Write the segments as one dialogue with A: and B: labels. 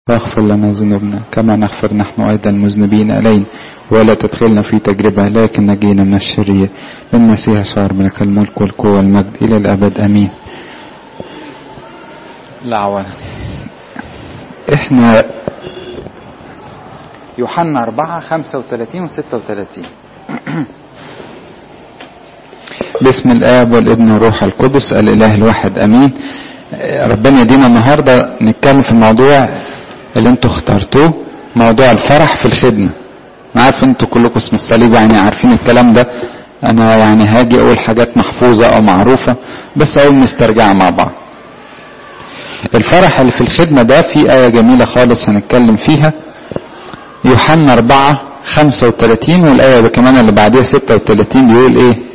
A: واغفر لنا ذنوبنا كما نغفر نحن أيضا المذنبين إلينا ولا تدخلنا في تجربة لكن نجينا من الشرير من مسيح صار منك الملك والقوة والمجد إلى الأبد أمين لعوة احنا يوحنا 4 35 و 36 باسم الآب والابن والروح القدس الإله الواحد أمين ربنا يدينا النهاردة نتكلم في الموضوع اللي انتوا اخترتوه موضوع الفرح في الخدمة أنا عارف انتوا كلكم اسم الصليب يعني عارفين الكلام ده أنا يعني هاجي أقول حاجات محفوظة أو معروفة بس أقول نسترجعها مع بعض الفرح اللي في الخدمة ده في آية جميلة خالص هنتكلم فيها يوحنا 4 35 والآية كمان اللي بعديها 36 بيقول إيه؟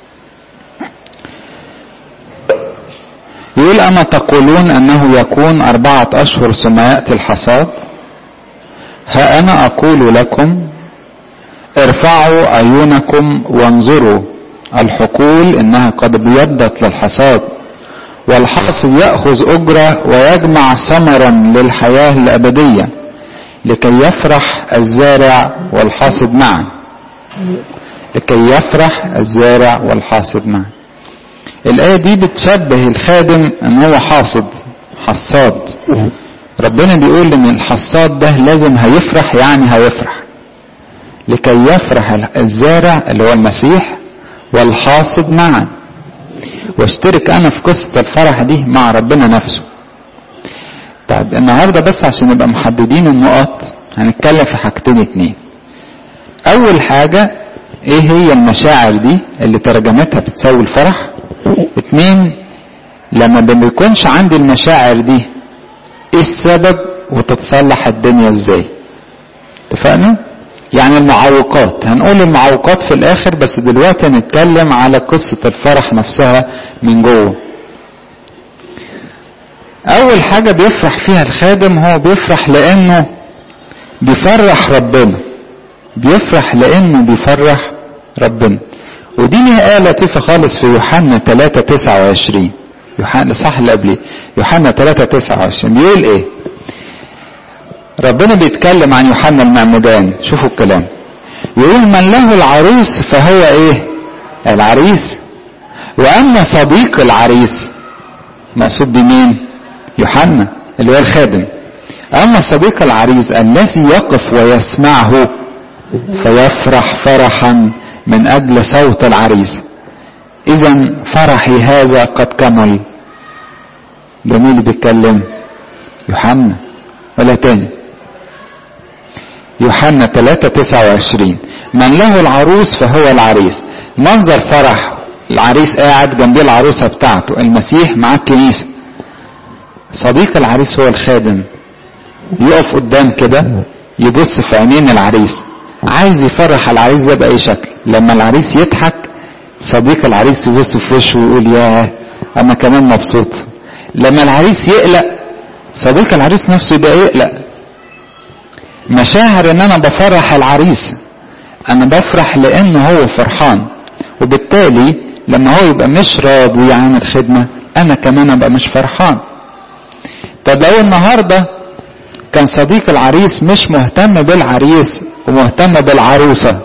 A: يقول أما تقولون أنه يكون أربعة أشهر ثم يأتي الحصاد ها أنا أقول لكم ارفعوا عيونكم وانظروا الحقول إنها قد ابيضت للحصاد والحاصد يأخذ أجرة ويجمع ثمرا للحياة الأبدية لكي يفرح الزارع والحاصد معا لكي يفرح الزارع والحاصد معا الآية دي بتشبه الخادم ان هو حاصد حصاد ربنا بيقول ان الحصاد ده لازم هيفرح يعني هيفرح لكي يفرح الزارع اللي هو المسيح والحاصد معا واشترك انا في قصة الفرح دي مع ربنا نفسه طيب النهاردة بس عشان نبقى محددين النقط هنتكلم في حاجتين اتنين اول حاجة ايه هي المشاعر دي اللي ترجمتها بتساوي الفرح اتنين لما ما بيكونش عندي المشاعر دي ايه السبب وتتصلح الدنيا ازاي اتفقنا يعني المعوقات هنقول المعوقات في الاخر بس دلوقتي هنتكلم على قصة الفرح نفسها من جوه اول حاجة بيفرح فيها الخادم هو بيفرح لانه بيفرح ربنا بيفرح لانه بيفرح ربنا ودي ليها آية لطيفة خالص في يوحنا 3 29 يوحنا صح اللي قبليه يوحنا 3 29 بيقول ايه ربنا بيتكلم عن يوحنا المعمدان شوفوا الكلام يقول من له العروس فهو ايه العريس واما صديق العريس مقصود بمين يوحنا اللي هو الخادم اما صديق العريس الذي يقف ويسمعه فيفرح فرحا من اجل صوت العريس اذا فرحي هذا قد كمل ده مين اللي بيتكلم يوحنا ولا تاني يوحنا 3 29 من له العروس فهو العريس منظر فرح العريس قاعد جنبيه العروسة بتاعته المسيح معاه الكنيسة صديق العريس هو الخادم يقف قدام كده يبص في عينين العريس عايز يفرح العريس ده بأي شكل لما العريس يضحك صديق العريس يبص في وشه ويقول ياه أنا كمان مبسوط لما العريس يقلق صديق العريس نفسه يبقى يقلق مشاعر ان انا بفرح العريس انا بفرح لانه هو فرحان وبالتالي لما هو يبقى مش راضي عن الخدمة انا كمان ابقى مش فرحان طب لو النهاردة كان صديق العريس مش مهتم بالعريس ومهتم بالعروسة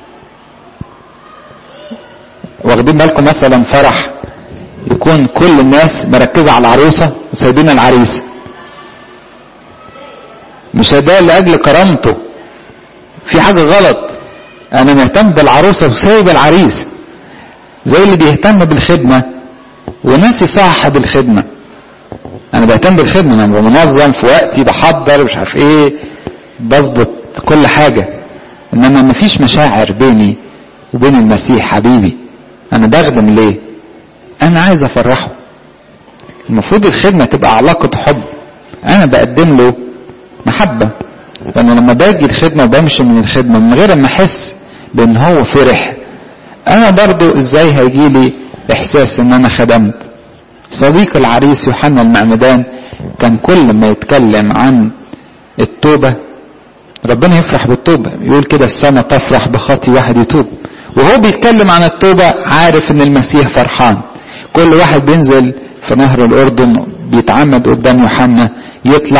A: واخدين بالكم مثلا فرح يكون كل الناس مركزة على العروسة وسايبين العريس مش ده لأجل كرامته في حاجة غلط أنا مهتم بالعروسة وسايب العريس زي اللي بيهتم بالخدمة وناسي صاحب الخدمة أنا بهتم بالخدمة أنا منظم في وقتي بحضر مش عارف إيه بظبط كل حاجة إنما مفيش مشاعر بيني وبين المسيح حبيبي أنا بخدم ليه؟ أنا عايز أفرحه المفروض الخدمة تبقى علاقة حب أنا بقدم له محبة فأنا لما باجي الخدمة وبمشي من الخدمة من غير ما أحس بأن هو فرح أنا برضو إزاي هيجي لي إحساس إن أنا خدمت صديق العريس يوحنا المعمدان كان كل ما يتكلم عن التوبة ربنا يفرح بالتوبة يقول كده السنة تفرح بخطي واحد يتوب وهو بيتكلم عن التوبة عارف ان المسيح فرحان كل واحد بينزل في نهر الأردن بيتعمد قدام يوحنا يطلع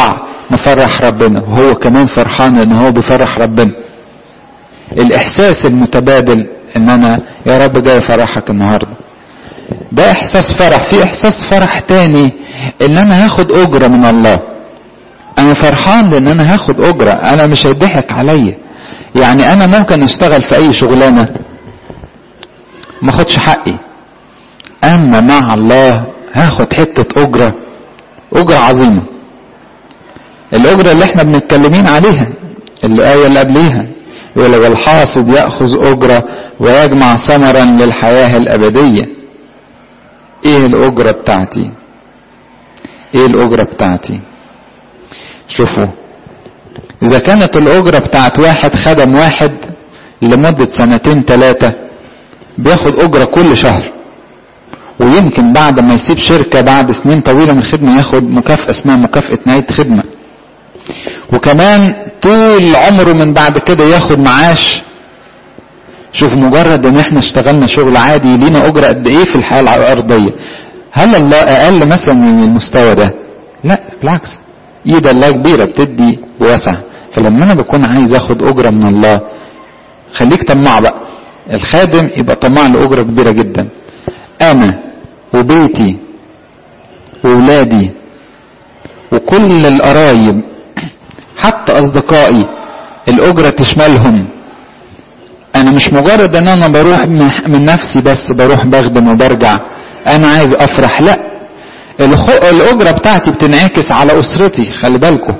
A: نفرح ربنا وهو كمان فرحان ان هو بيفرح ربنا الاحساس المتبادل ان انا يا رب جاي افرحك النهارده ده احساس فرح في احساس فرح تاني ان انا هاخد اجره من الله انا فرحان لان انا هاخد اجره انا مش هيضحك عليا يعني انا ممكن اشتغل في اي شغلانه ما اخدش حقي اما مع الله هاخد حته اجره اجره عظيمه الاجره اللي احنا بنتكلمين عليها الايه اللي قبليها يقول والحاصد ياخذ اجره ويجمع ثمرا للحياه الابديه ايه الاجره بتاعتي ايه الاجره بتاعتي شوفوا اذا كانت الاجره بتاعت واحد خدم واحد لمده سنتين ثلاثه بياخد اجره كل شهر ويمكن بعد ما يسيب شركة بعد سنين طويلة من الخدمة ياخد مكافأة اسمها مكافأة نهاية خدمة وكمان طول عمره من بعد كده ياخد معاش شوف مجرد ان احنا اشتغلنا شغل عادي لينا اجرة قد ايه في الحياة الارضية هل الله اقل مثلا من المستوى ده لا بالعكس ايد الله كبيرة بتدي بوسع فلما انا بكون عايز اخد اجرة من الله خليك طماع بقى الخادم يبقى طماع لاجرة كبيرة جدا انا وبيتي وولادي وكل القرايب حتى اصدقائي الاجرة تشملهم انا مش مجرد ان انا بروح من نفسي بس بروح بخدم وبرجع انا عايز افرح لا الاجرة بتاعتي بتنعكس على اسرتي خلي بالكم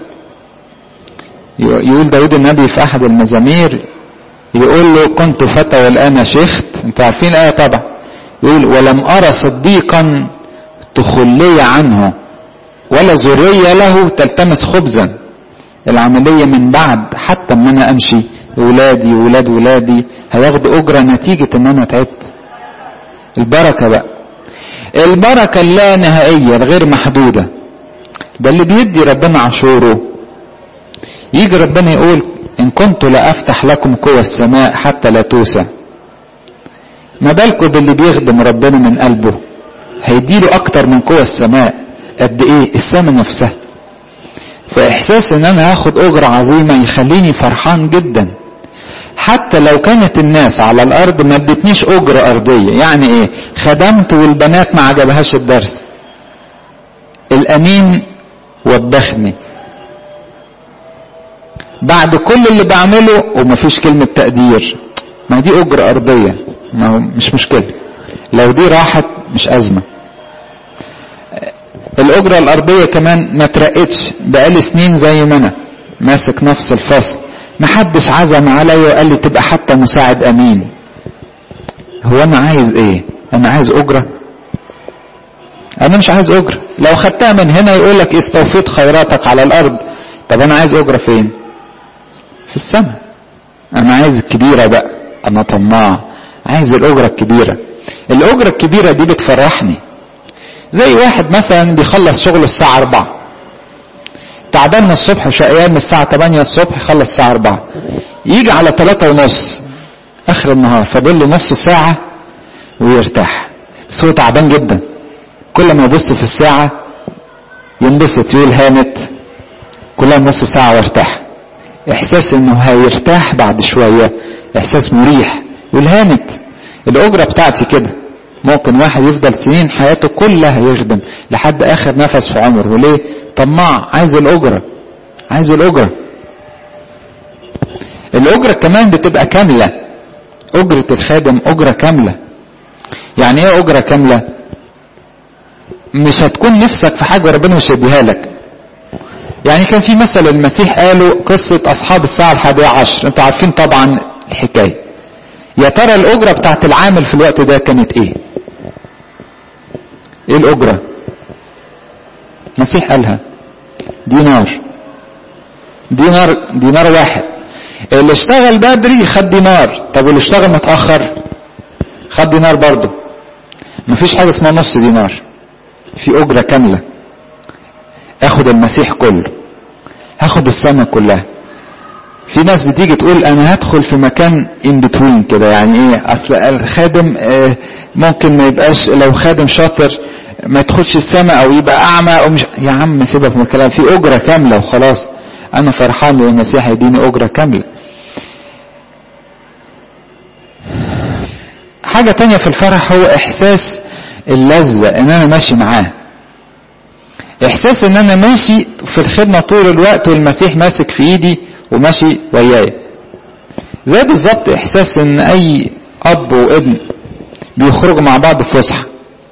A: يقول داود النبي في احد المزامير يقول له كنت فتى والان شيخت انتوا عارفين الايه طبعا يقول ولم أرى صديقا تخلي عنه ولا ذرية له تلتمس خبزا العملية من بعد حتى ما أنا أمشي ولادي ولاد ولادي هياخدوا أجرة نتيجة إن أنا تعبت البركة بقى البركة اللا نهائية الغير محدودة ده اللي بيدي ربنا عشوره يجي ربنا يقول إن كنت لا أفتح لكم قوى السماء حتى لا توسع ما بالكم باللي بيخدم ربنا من قلبه هيديله اكتر من قوى السماء قد ايه السماء نفسها فاحساس ان انا هاخد اجرة عظيمة يخليني فرحان جدا حتى لو كانت الناس على الارض ما ادتنيش اجرة ارضية يعني ايه خدمت والبنات ما عجبهاش الدرس الامين وبخني بعد كل اللي بعمله ومفيش كلمة تقدير ما دي اجرة ارضية ما هو مش مشكلة لو دي راحت مش أزمة الأجرة الأرضية كمان ما ترقتش بقالي سنين زي ما أنا ماسك نفس الفصل محدش عزم عليا وقال لي تبقى حتى مساعد أمين هو أنا عايز إيه؟ أنا عايز أجرة أنا مش عايز أجرة لو خدتها من هنا يقول لك استوفيت خيراتك على الأرض طب أنا عايز أجرة فين؟ في السماء أنا عايز الكبيرة بقى أنا طماع عايز الأجرة الكبيرة الأجرة الكبيرة دي بتفرحني زي واحد مثلا بيخلص شغله الساعة 4 تعبان من الصبح وشقيان من الساعة 8 الصبح يخلص الساعة 4 يجي على 3 ونص آخر النهار فاضل له نص ساعة ويرتاح بس هو تعبان جدا كل ما يبص في الساعة ينبسط يقول هانت كلها نص ساعة وارتاح إحساس إنه هيرتاح بعد شوية إحساس مريح يقول هانت الأجرة بتاعتي كده ممكن واحد يفضل سنين حياته كلها يخدم لحد آخر نفس في عمره وليه طماع عايز الأجرة عايز الأجرة الأجرة كمان بتبقى كاملة أجرة الخادم أجرة كاملة يعني إيه أجرة كاملة مش هتكون نفسك في حاجة وربنا مش هيديها لك يعني كان في مثل المسيح قاله قصة أصحاب الساعة الحادية عشر انتوا عارفين طبعا الحكاية يا ترى الأجرة بتاعت العامل في الوقت ده كانت إيه؟ إيه الأجرة؟ المسيح قالها دينار دينار دينار واحد اللي اشتغل بدري خد دينار طب واللي اشتغل متأخر خد دينار برضه مفيش حاجة اسمها نص دينار في أجرة كاملة اخد المسيح كله هاخد السماء كلها في ناس بتيجي تقول انا هدخل في مكان ان بتوين كده يعني ايه اصل الخادم آه ممكن ما يبقاش لو خادم شاطر ما يدخلش السماء او يبقى اعمى او مش يا عم سيبك من الكلام في اجره كامله وخلاص انا فرحان ان المسيح يديني اجره كامله حاجة تانية في الفرح هو احساس اللذة ان انا ماشي معاه احساس ان انا ماشي في الخدمة طول الوقت والمسيح ماسك في ايدي وماشي وياي زي بالظبط احساس ان اي اب وابن بيخرجوا مع بعض في فسحة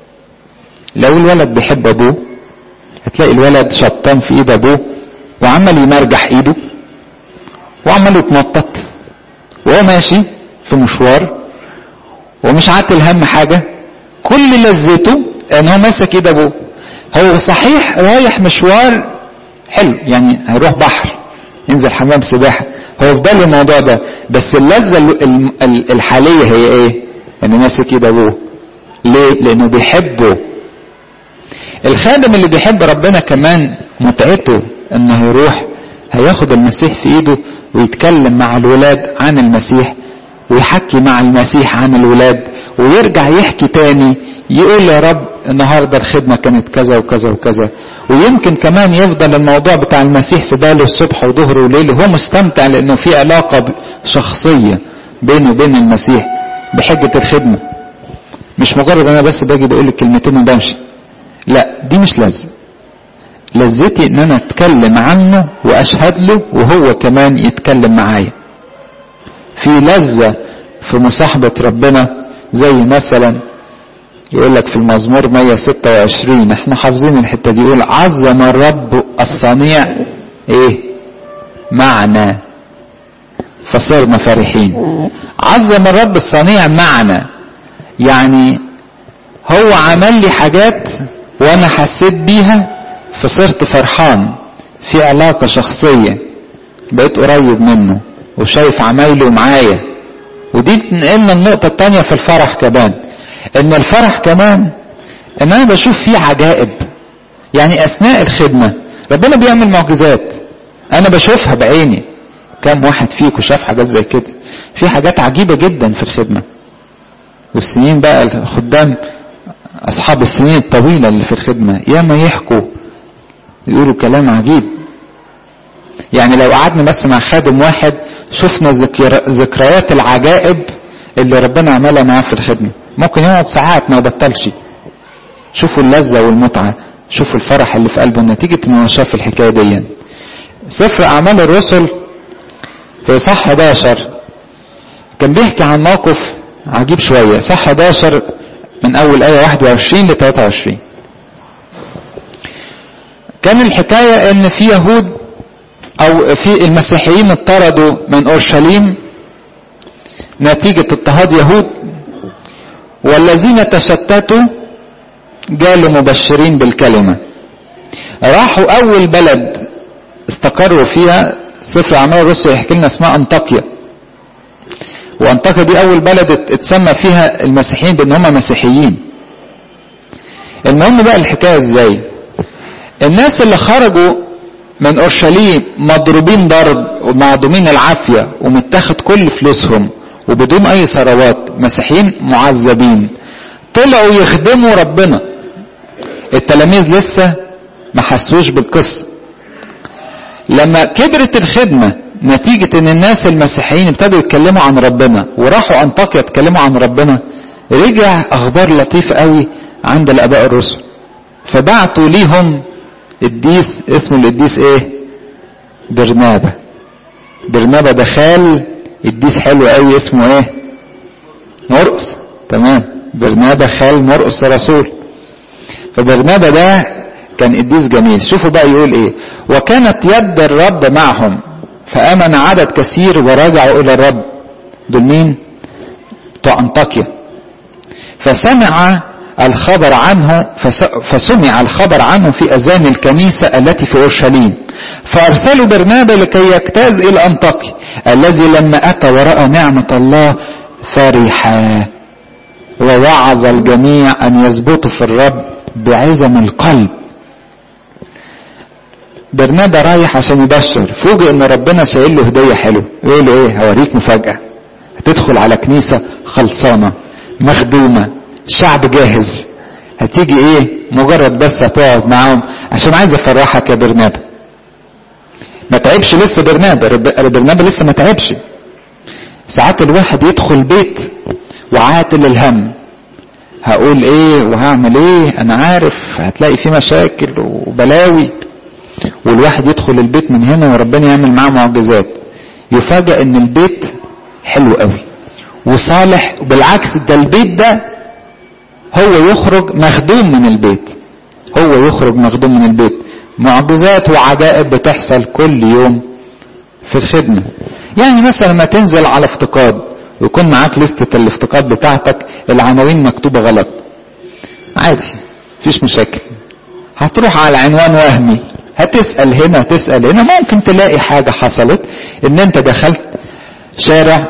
A: لو الولد بيحب ابوه هتلاقي الولد شطان في ايد ابوه وعمال يمرجح ايده وعمال يتنطط وهو ماشي في مشوار ومش عاتل هم حاجة كل لذته ان هو ماسك ايد ابوه هو صحيح رايح مشوار حلو يعني هيروح بحر ينزل حمام سباحة هو في باله الموضوع ده بس اللذة الحالية هي ايه انه ماسك ايد ابوه ليه لانه بيحبه الخادم اللي بيحب ربنا كمان متعته انه يروح هياخد المسيح في ايده ويتكلم مع الولاد عن المسيح ويحكي مع المسيح عن الولاد ويرجع يحكي تاني يقول يا رب النهاردة الخدمة كانت كذا وكذا وكذا ويمكن كمان يفضل الموضوع بتاع المسيح في باله الصبح وظهر وليل هو مستمتع لأنه في علاقة شخصية بينه وبين المسيح بحجة الخدمة مش مجرد أنا بس باجي بقول الكلمتين وبمشي لا دي مش لذة لذتي ان انا اتكلم عنه واشهد له وهو كمان يتكلم معايا في لذة في مصاحبة ربنا زي مثلا يقول لك في المزمور 126 احنا حافظين الحتة دي يقول عظم الرب الصنيع ايه معنى فصرنا فرحين عظم الرب الصنيع معنى يعني هو عمل لي حاجات وانا حسيت بيها فصرت فرحان في علاقة شخصية بقيت قريب منه وشايف عمايله معايا ودي تنقلنا النقطة التانية في الفرح كمان ان الفرح كمان ان انا بشوف فيه عجائب يعني اثناء الخدمة ربنا بيعمل معجزات انا بشوفها بعيني كم واحد فيكم شاف حاجات زي كده في حاجات عجيبة جدا في الخدمة والسنين بقى الخدام اصحاب السنين الطويلة اللي في الخدمة ياما يحكوا يقولوا كلام عجيب يعني لو قعدنا بس مع خادم واحد شفنا ذكريات العجائب اللي ربنا عملها معاه في الخدمة ممكن يقعد ساعات ما يبطلش شوفوا اللذة والمتعة شوفوا الفرح اللي في قلبه نتيجة ان هو شاف الحكاية دي سفر اعمال الرسل في صح 11 كان بيحكي عن موقف عجيب شوية صح 11 من اول ايه 21 ل 23 كان الحكاية ان في يهود او في المسيحيين اطردوا من اورشليم نتيجة اضطهاد يهود والذين تشتتوا جالوا مبشرين بالكلمة راحوا اول بلد استقروا فيها سفر اعمال الرسل يحكي لنا اسمها انطاكيا وانطاكيا دي اول بلد اتسمى فيها المسيحيين بان هم مسيحيين المهم بقى الحكايه ازاي الناس اللي خرجوا من اورشليم مضروبين ضرب ومعدومين العافيه ومتاخد كل فلوسهم وبدون اي ثروات مسيحيين معذبين طلعوا يخدموا ربنا التلاميذ لسه ما حسوش بالقصه لما كبرت الخدمه نتيجة ان الناس المسيحيين ابتدوا يتكلموا عن ربنا وراحوا انطاكيا يتكلموا عن ربنا رجع اخبار لطيفة قوي عند الاباء الرسل فبعتوا ليهم قديس اسمه القديس ايه برنابا برنابا ده خال قديس حلو قوي اسمه ايه مرقس تمام برنابا خال مرقس رسول فبرنابا ده كان قديس جميل شوفوا بقى يقول ايه وكانت يد الرب معهم فامن عدد كثير ورجعوا الى الرب دول مين بتوع انطاكيا فسمع الخبر عنه فسمع الخبر عنه في اذان الكنيسه التي في اورشليم فارسلوا برنابا لكي يجتاز الى انطاكيا الذي لما اتى وراى نعمه الله فرح ووعظ الجميع ان يثبتوا في الرب بعزم القلب برنابا رايح عشان يبشر فوجئ ان ربنا شايل له هديه حلوه يقول له ايه هوريك مفاجاه هتدخل على كنيسه خلصانه مخدومه شعب جاهز هتيجي ايه مجرد بس هتقعد معاهم عشان عايز افرحك يا برنابا ما تعبش لسه برنابا برنابا لسه ما تعبش ساعات الواحد يدخل بيت وعاتل الهم هقول ايه وهعمل ايه انا عارف هتلاقي فيه مشاكل وبلاوي والواحد يدخل البيت من هنا وربنا يعمل معاه معجزات يفاجأ ان البيت حلو قوي وصالح بالعكس ده البيت ده هو يخرج مخدوم من البيت هو يخرج مخدوم من البيت معجزات وعجائب بتحصل كل يوم في الخدمة يعني مثلا ما تنزل على افتقاد ويكون معاك لستة الافتقاد بتاعتك العناوين مكتوبة غلط عادي مفيش مشاكل هتروح على عنوان وهمي هتسأل هنا هتسأل هنا ممكن تلاقي حاجة حصلت ان انت دخلت شارع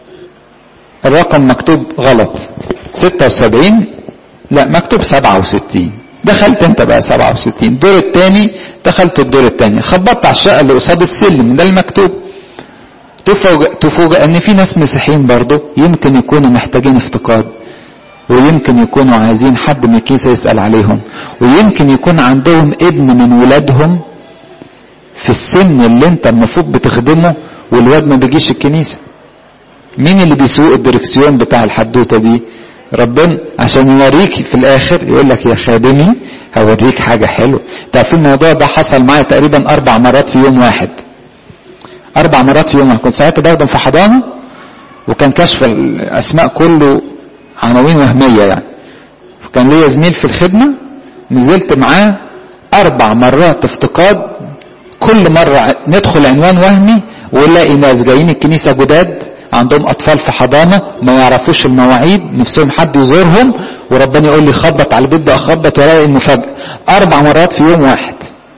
A: الرقم مكتوب غلط 76 لا مكتوب 67 دخلت انت بقى 67 الدور الثاني دخلت الدور الثاني خبطت على الشقه اللي قصاد السلم ده المكتوب تفوجئ تفوجئ ان في ناس مسيحيين برضه يمكن يكونوا محتاجين افتقاد ويمكن يكونوا عايزين حد من الكيسة يسأل عليهم ويمكن يكون عندهم ابن من ولادهم في السن اللي انت المفروض بتخدمه والواد ما بيجيش الكنيسة مين اللي بيسوق الدركسيون بتاع الحدوتة دي ربنا عشان يوريك في الاخر يقول لك يا خادمي هوريك حاجة حلوة تعرفين الموضوع ده حصل معايا تقريبا اربع مرات في يوم واحد اربع مرات في يوم واحد كنت ساعتها بخدم في حضانة وكان كشف الاسماء كله عناوين وهمية يعني كان ليا زميل في الخدمة نزلت معاه اربع مرات افتقاد كل مرة ندخل عنوان وهمي ونلاقي ناس جايين الكنيسة جداد عندهم اطفال في حضانة ما يعرفوش المواعيد نفسهم حد يزورهم وربنا يقول لي خبط على البيت ده اخبط والاقي المفاجأة اربع مرات في يوم واحد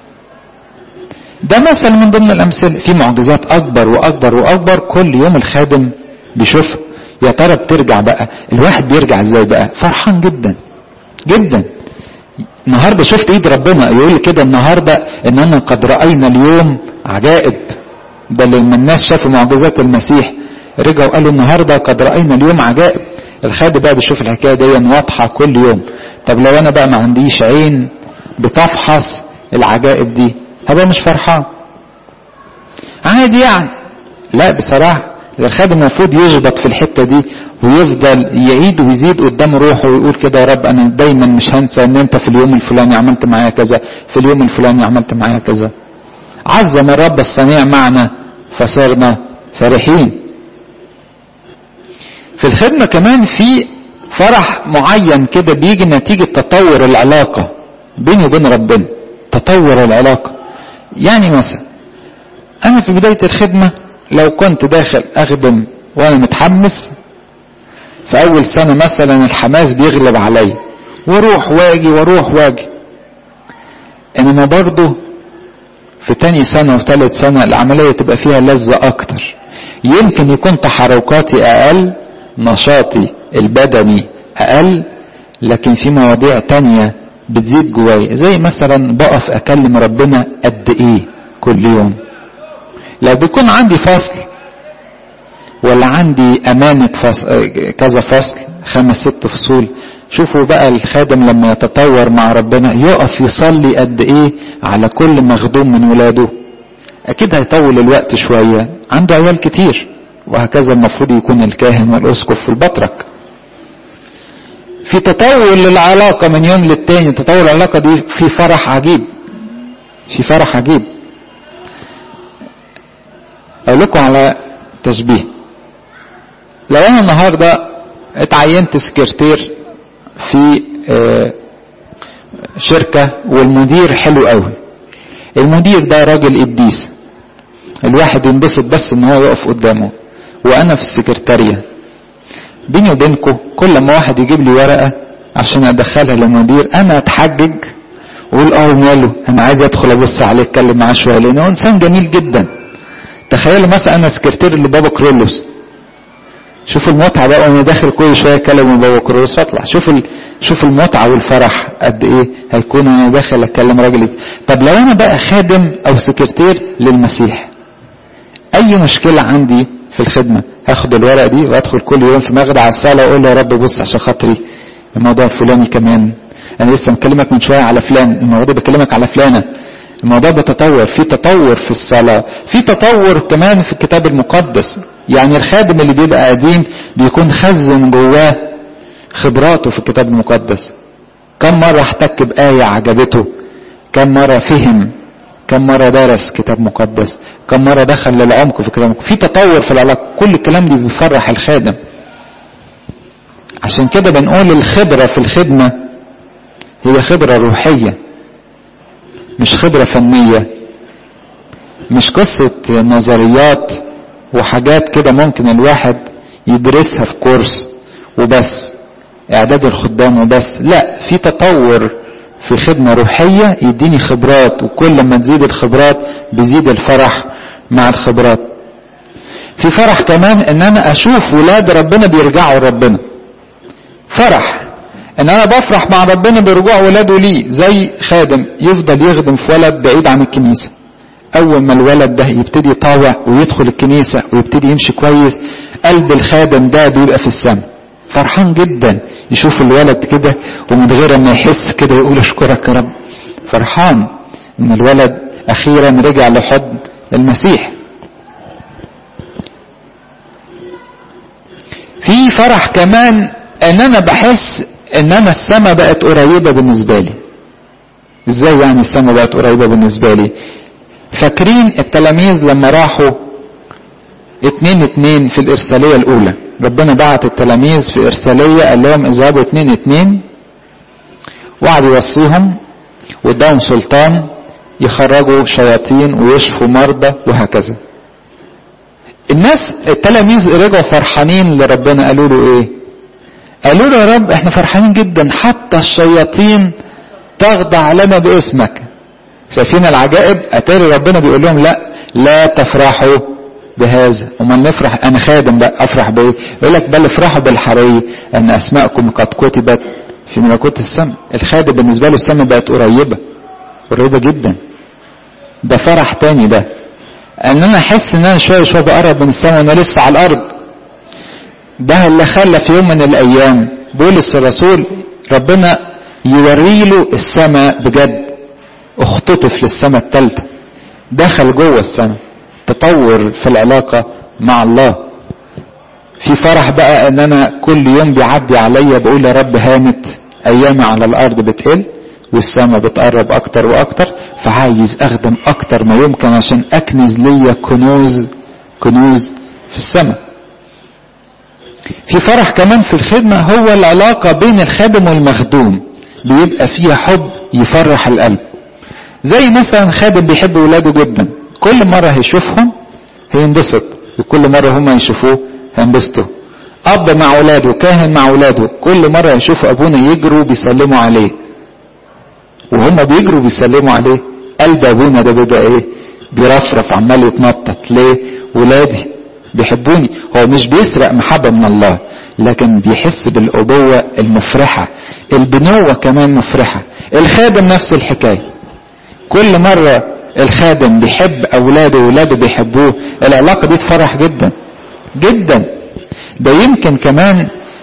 A: ده مثل من ضمن الامثله في معجزات اكبر واكبر واكبر كل يوم الخادم بيشوفها يا ترى بترجع بقى الواحد بيرجع ازاي بقى فرحان جدا جدا النهارده شفت ايد ربنا يقول كده النهارده اننا قد راينا اليوم عجائب ده لما الناس شافوا معجزات المسيح رجعوا قالوا النهارده قد راينا اليوم عجائب الخادم بقى بيشوف الحكايه دي واضحه كل يوم طب لو انا بقى ما عنديش عين بتفحص العجائب دي هبقى مش فرحان عادي يعني لا بصراحه الخادم المفروض يشبط في الحته دي ويفضل يعيد ويزيد قدام روحه ويقول كده يا رب انا دايما مش هنسى ان انت في اليوم الفلاني عملت معايا كذا في اليوم الفلاني عملت معايا كذا عظم الرب الصنيع معنا فصرنا فرحين في الخدمه كمان في فرح معين كده بيجي نتيجه تطور العلاقه بيني وبين ربنا تطور العلاقه يعني مثلا انا في بدايه الخدمه لو كنت داخل اخدم وانا متحمس في اول سنه مثلا الحماس بيغلب عليا واروح واجي واروح واجي انما برضه في تاني سنه وثالث سنه العمليه تبقى فيها لذه اكتر يمكن يكون تحركاتي اقل نشاطي البدني اقل لكن في مواضيع تانية بتزيد جوايا زي مثلا بقف اكلم ربنا قد ايه كل يوم لو بيكون عندي فصل ولا عندي أمانة فصل كذا فصل خمس ست فصول شوفوا بقى الخادم لما يتطور مع ربنا يقف يصلي قد ايه على كل مخدوم من ولاده اكيد هيطول الوقت شوية عنده عيال كتير وهكذا المفروض يكون الكاهن والاسقف في البطرك في تطور للعلاقة من يوم للتاني تطور العلاقة دي في فرح عجيب في فرح عجيب اقول لكم على تشبيه لو انا النهارده اتعينت سكرتير في شركة والمدير حلو قوي المدير ده راجل قديس الواحد ينبسط بس ان هو يقف قدامه وانا في السكرتارية بيني وبينكم كل ما واحد يجيب لي ورقة عشان ادخلها للمدير انا اتحجج واقول اه ماله انا عايز ادخل ابص عليه اتكلم معاه شويه لانه انسان جميل جدا تخيلوا مثلا انا سكرتير لبابا كرولوس شوفوا المتعه بقى وانا داخل كل شويه اتكلم مع بابا كرولوس واطلع شوفوا ال... شوفوا المتعه والفرح قد ايه هيكون وانا داخل اتكلم راجل طب لو انا بقى خادم او سكرتير للمسيح اي مشكله عندي في الخدمه هاخد الورقه دي وادخل كل يوم في مغرب على الصلاه واقول له يا رب بص عشان خاطري الموضوع الفلاني كمان انا لسه مكلمك من شويه على فلان الموضوع بكلمك على فلانه الموضوع بتطور في تطور في الصلاه في تطور كمان في الكتاب المقدس يعني الخادم اللي بيبقى قديم بيكون خزن جواه خبراته في الكتاب المقدس كم مره احتك بايه عجبته كم مره فهم كم مرة درس كتاب مقدس كم مرة دخل للعمق في الكتاب المقدس في تطور في العلاقة كل الكلام دي بيفرح الخادم عشان كده بنقول الخبرة في الخدمة هي خبرة روحية مش خبرة فنية مش قصة نظريات وحاجات كده ممكن الواحد يدرسها في كورس وبس اعداد الخدام وبس لا في تطور في خدمة روحية يديني خبرات وكل ما تزيد الخبرات بيزيد الفرح مع الخبرات في فرح كمان ان انا اشوف ولاد ربنا بيرجعوا لربنا فرح ان انا بفرح مع ربنا برجوع ولاده ليه زي خادم يفضل يخدم في ولد بعيد عن الكنيسة اول ما الولد ده يبتدي يطاوع ويدخل الكنيسة ويبتدي يمشي كويس قلب الخادم ده بيبقى في السماء فرحان جدا يشوف الولد كده ومن غير ما يحس كده يقول اشكرك يا رب فرحان ان الولد اخيرا رجع لحضن المسيح في فرح كمان ان انا بحس ان انا السماء بقت قريبة بالنسبة لي ازاي يعني السماء بقت قريبة بالنسبة لي فاكرين التلاميذ لما راحوا اتنين اتنين في الارسالية الاولى ربنا بعت التلاميذ في ارسالية قال لهم اذهبوا اتنين اتنين وقعد يوصيهم واداهم سلطان يخرجوا شياطين ويشفوا مرضى وهكذا الناس التلاميذ رجعوا فرحانين لربنا قالوا له ايه قالوا له يا رب احنا فرحانين جدا حتى الشياطين تخضع لنا باسمك شايفين العجائب اتاري ربنا بيقول لهم لا لا تفرحوا بهذا امال نفرح انا خادم بقى افرح بايه يقول لك بل افرحوا بالحري ان اسماءكم قد كتبت في ملكوت السماء الخادم بالنسبه له السماء بقت قريبه قريبه جدا ده فرح تاني ده ان انا احس ان انا شويه شويه بقرب من السماء وانا لسه على الارض ده اللي خلى في يوم من الايام بولس الرسول ربنا يوري له السماء بجد اختطف للسماء الثالثه دخل جوه السماء تطور في العلاقه مع الله في فرح بقى ان انا كل يوم بيعدي عليا بقول يا رب هانت ايامي على الارض بتقل والسماء بتقرب اكتر واكتر فعايز اخدم اكتر ما يمكن عشان اكنز ليا كنوز كنوز في السماء في فرح كمان في الخدمة هو العلاقة بين الخادم والمخدوم بيبقى فيها حب يفرح القلب زي مثلا خادم بيحب ولاده جدا كل مرة هيشوفهم هينبسط وكل مرة هم يشوفوه هينبسطوا أب مع ولاده كاهن مع ولاده كل مرة يشوفوا أبونا يجروا بيسلموا عليه وهم بيجروا بيسلموا عليه قلب أبونا ده بيبقى إيه بيرفرف عمال يتنطط ليه ولادي بيحبوني هو مش بيسرق محبة من الله لكن بيحس بالأبوة المفرحة البنوة كمان مفرحة الخادم نفس الحكاية كل مرة الخادم بيحب أولاده وولاده بيحبوه العلاقة دي تفرح جدا جدا ده يمكن كمان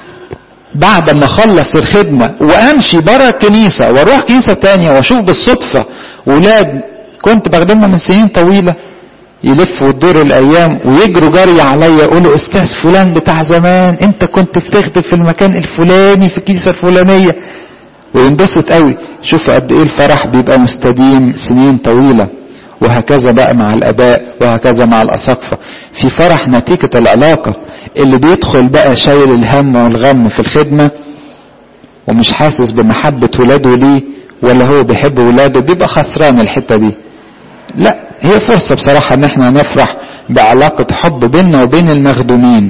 A: بعد ما اخلص الخدمة وامشي بره الكنيسة واروح كنيسة تانية واشوف بالصدفة ولاد كنت بخدمهم من سنين طويلة يلفوا الدور الايام ويجروا جري عليا يقولوا استاذ فلان بتاع زمان انت كنت بتخدم في المكان الفلاني في الكنيسة الفلانية وينبسط قوي شوف قد ايه الفرح بيبقى مستديم سنين طويلة وهكذا بقى مع الاباء وهكذا مع الاساقفة في فرح نتيجة العلاقة اللي بيدخل بقى شايل الهم والغم في الخدمة ومش حاسس بمحبة ولاده ليه ولا هو بيحب ولاده بيبقى خسران الحتة دي لا هي فرصة بصراحة ان احنا نفرح بعلاقة حب بيننا وبين المخدومين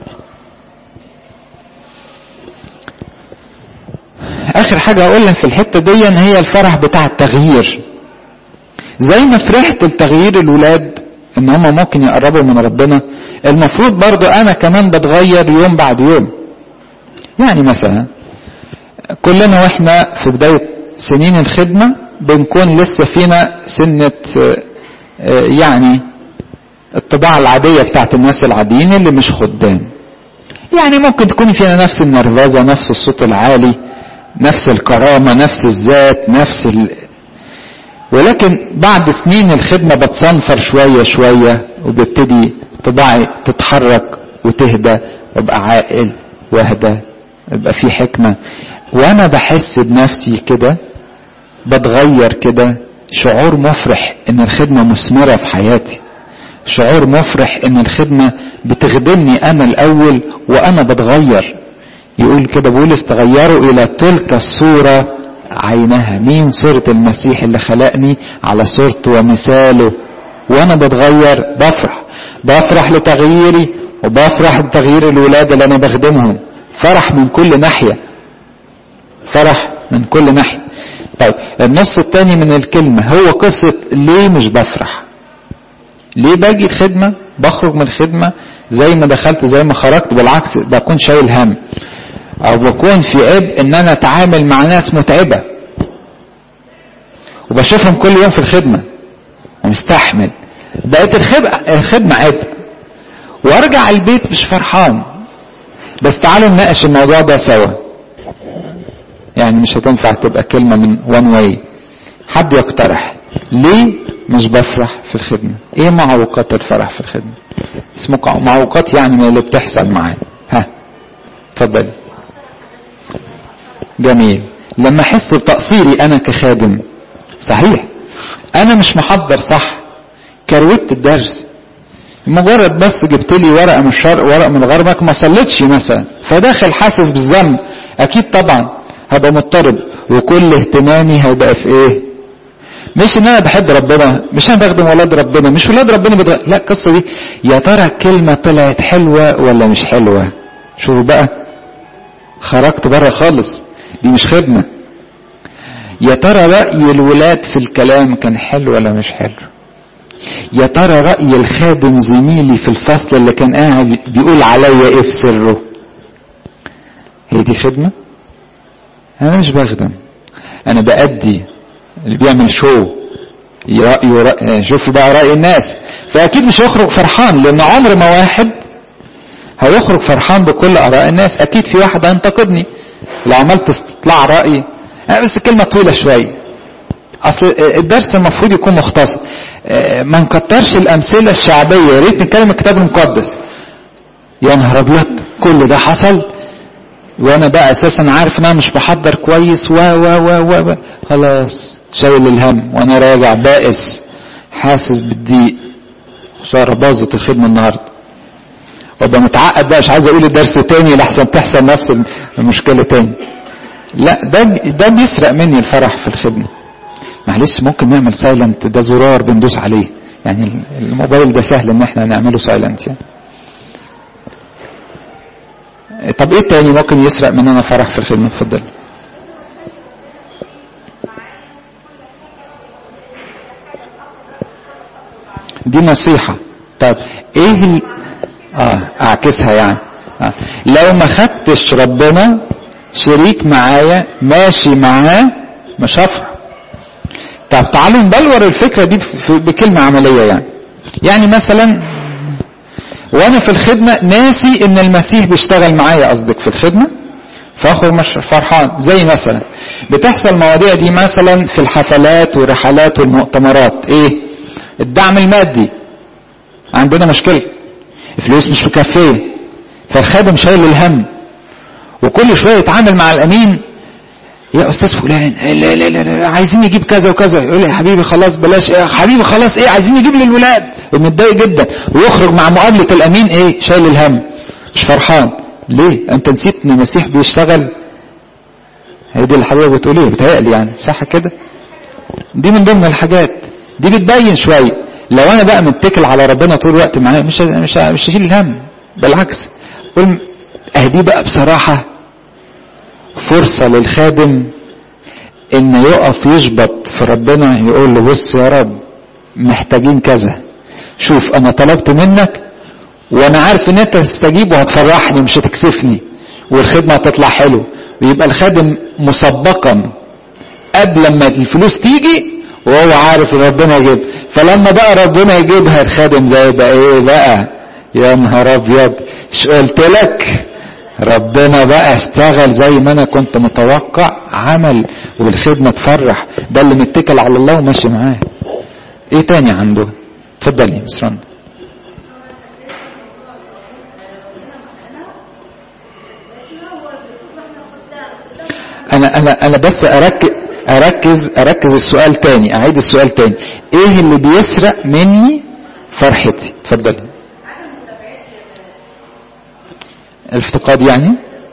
A: اخر حاجة اقولها في الحتة دي ان هي الفرح بتاع التغيير زي ما فرحت لتغيير الولاد ان هم ممكن يقربوا من ربنا المفروض برضو انا كمان بتغير يوم بعد يوم يعني مثلا كلنا واحنا في بداية سنين الخدمة بنكون لسه فينا سنة يعني الطباع العادية بتاعت الناس العاديين اللي مش خدام يعني ممكن تكون فينا نفس النرفزة نفس الصوت العالي نفس الكرامة نفس الذات نفس ال... ولكن بعد سنين الخدمة بتصنفر شوية شوية وبيبتدي طباعي تتحرك وتهدى وابقى عاقل واهدى يبقى في حكمة وانا بحس بنفسي كده بتغير كده شعور مفرح ان الخدمة مثمرة في حياتي شعور مفرح ان الخدمة بتخدمني انا الاول وانا بتغير يقول كده بولس تغيروا الى تلك الصورة عينها مين صورة المسيح اللي خلقني على صورته ومثاله وانا بتغير بفرح بفرح لتغييري وبفرح لتغيير الولاد اللي انا بخدمهم فرح من كل ناحية فرح من كل ناحية طيب النص الثاني من الكلمة هو قصة ليه مش بفرح ليه باجي الخدمة بخرج من الخدمة زي ما دخلت زي ما خرجت بالعكس بكون شايل هم او بكون في عبء ان انا اتعامل مع ناس متعبة وبشوفهم كل يوم في الخدمة ومستحمل بقت الخدمة عبء وارجع البيت مش فرحان بس تعالوا نناقش الموضوع ده سوا يعني مش هتنفع تبقى كلمة من وان واي حد يقترح ليه مش بفرح في الخدمة ايه معوقات الفرح في الخدمة اسمه معوقات يعني من اللي بتحصل معايا ها اتفضل جميل لما احس بتقصيري انا كخادم صحيح انا مش محضر صح كروت الدرس مجرد بس جبت لي ورقه من الشرق ورقه من الغرب ما صليتش مثلا فداخل حاسس بالذنب اكيد طبعا هبقى مضطرب وكل اهتمامي هيبقى في ايه مش ان انا بحب ربنا مش انا بخدم ولاد ربنا مش ولاد ربنا بدغ... لا القصه دي يا ترى الكلمه طلعت حلوه ولا مش حلوه شوفوا بقى خرجت بره خالص دي مش خدمه يا ترى راي الولاد في الكلام كان حلو ولا مش حلو يا ترى راي الخادم زميلي في الفصل اللي كان قاعد بيقول عليا ايه في سره هي دي خدمه انا مش بخدم انا بأدي اللي بيعمل شو رأي رأي شوف بقى رأي الناس فأكيد مش هيخرج فرحان لأن عمر ما واحد هيخرج فرحان بكل آراء الناس أكيد في واحد هينتقدني لو عملت استطلاع رأي بس الكلمة طويلة شوية أصل الدرس المفروض يكون مختصر ما نكترش الأمثلة الشعبية يا ريت نتكلم الكتاب المقدس يا نهار أبيض كل ده حصل وانا بقى اساسا عارف ان انا مش بحضر كويس و و و و خلاص شايل الهم وانا راجع بائس حاسس بالضيق خساره باظت الخدمه النهارده وابقى متعقد بقى مش عايز اقول الدرس تاني لحسن تحصل نفس المشكله تاني لا ده ده بيسرق مني الفرح في الخدمه معلش ممكن نعمل سايلنت ده زرار بندوس عليه يعني الموبايل ده سهل ان احنا نعمله سايلنت يعني طب ايه تاني ممكن يسرق مننا فرح في الخدمة اتفضل دي نصيحة طب ايه ال... اه اعكسها يعني آه. لو ما خدتش ربنا شريك معايا ماشي معاه مش هفرح طب تعالوا نبلور الفكرة دي بكلمة عملية يعني يعني مثلا وانا في الخدمة ناسي ان المسيح بيشتغل معايا قصدك في الخدمة فاخرج مش فرحان زي مثلا بتحصل مواضيع دي مثلا في الحفلات والرحلات والمؤتمرات ايه الدعم المادي عندنا مشكلة الفلوس مش مكفية فالخادم شايل الهم وكل شوية يتعامل مع الامين يا استاذ فلان لا لا لا, لا عايزين نجيب كذا وكذا يقول لي يا حبيبي خلاص بلاش ايه حبيبي خلاص ايه عايزين نجيب للولاد ومتضايق جدا ويخرج مع مقابله الامين ايه شايل الهم مش فرحان ليه انت نسيت ان المسيح بيشتغل هي دي اللي حضرتك بتقول ايه بتهيألي يعني صح كده دي من ضمن الحاجات دي بتبين شويه لو انا بقى متكل على ربنا طول الوقت معايا مش مش مش هشيل الهم بالعكس قول اهدي بقى بصراحه فرصة للخادم ان يقف يشبط في ربنا يقول له بص يا رب محتاجين كذا شوف انا طلبت منك وانا عارف ان انت تستجيب وهتفرحني مش هتكسفني والخدمة هتطلع حلو ويبقى الخادم مسبقا قبل ما الفلوس تيجي وهو عارف ان ربنا يجيب فلما بقى ربنا يجيبها الخادم ده يبقى ايه بقى يا نهار ابيض مش قلت لك ربنا بقى اشتغل زي ما انا كنت متوقع عمل والخدمة تفرح ده اللي متكل على الله وماشي معاه ايه تاني عنده اتفضلي مس رندا انا انا انا بس اركز اركز اركز السؤال تاني اعيد السؤال تاني ايه اللي بيسرق مني فرحتي اتفضلي الافتقاد يعني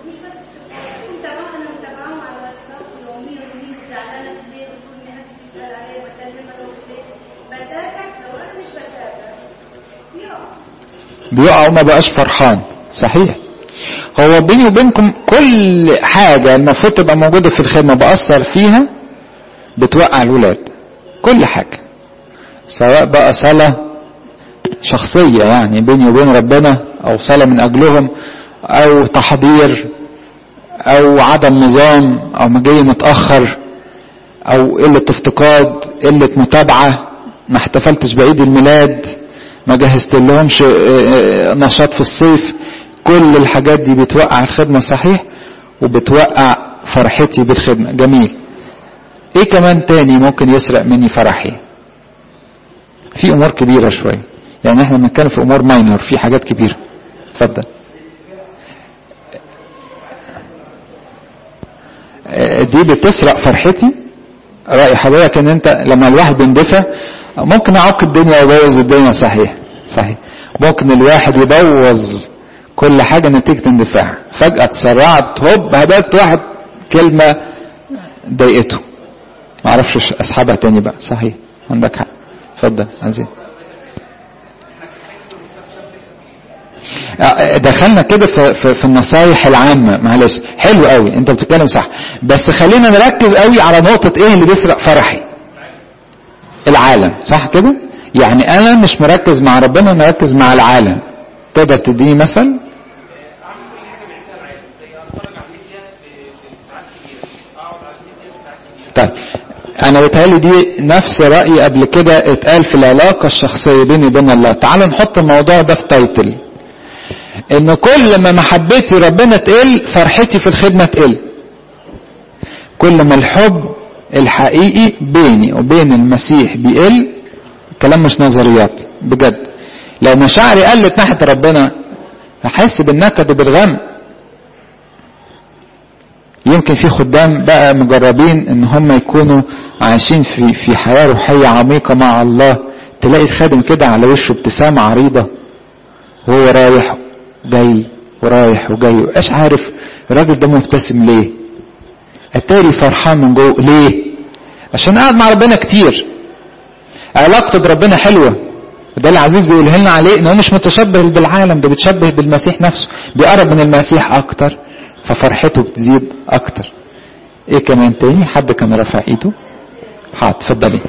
A: بيقع وما بقاش فرحان صحيح هو بيني وبينكم كل حاجة المفروض تبقى موجودة في الخدمة بأثر فيها بتوقع الولاد كل حاجة سواء بقى صلاة شخصية يعني بيني وبين ربنا أو صلاة من أجلهم أو تحضير أو عدم نظام أو مجي متأخر أو قلة افتقاد قلة متابعة ما احتفلتش بعيد الميلاد ما جهزت لهمش نشاط في الصيف كل الحاجات دي بتوقع الخدمة صحيح وبتوقع فرحتي بالخدمة جميل ايه كمان تاني ممكن يسرق مني فرحي في امور كبيرة شوية يعني احنا بنتكلم في امور ماينور في حاجات كبيرة اتفضل دي بتسرق فرحتي رأي حضرتك ان انت لما الواحد بيندفع ممكن اعوق الدنيا ويبوظ الدنيا صحيح صحيح ممكن الواحد يبوظ كل حاجة نتيجة اندفاع فجأة اتسرعت هوب هدأت واحد كلمة ضايقته ما اعرفش اسحبها تاني بقى صحيح عندك حق اتفضل عزيز دخلنا كده في, في, في النصايح العامة معلش حلو قوي انت بتتكلم صح بس خلينا نركز قوي على نقطة ايه اللي بيسرق فرحي العالم صح كده يعني انا مش مركز مع ربنا مركز مع العالم تقدر تديني مثل طيب انا بتهيألي دي نفس رأيي قبل كده اتقال في العلاقة الشخصية بيني وبين الله تعالوا نحط الموضوع ده في تايتل ان كل ما محبتي ربنا تقل فرحتي في الخدمة تقل كل ما الحب الحقيقي بيني وبين المسيح بيقل الكلام مش نظريات بجد لو مشاعري قلت ناحية ربنا هحس بالنكد وبالغم يمكن في خدام بقى مجربين ان هم يكونوا عايشين في في حياه روحيه عميقه مع الله تلاقي الخادم كده على وشه ابتسامه عريضه وهو رايح جاي ورايح وجاي مش عارف الراجل ده مبتسم ليه اتاري فرحان من جوه ليه عشان قاعد مع ربنا كتير علاقته بربنا حلوه وده العزيز بيقوله لنا عليه ان هو مش متشبه بالعالم ده بيتشبه بالمسيح نفسه بيقرب من المسيح اكتر ففرحته بتزيد اكتر ايه كمان تاني حد كان رافع ايده حاضر اتفضلي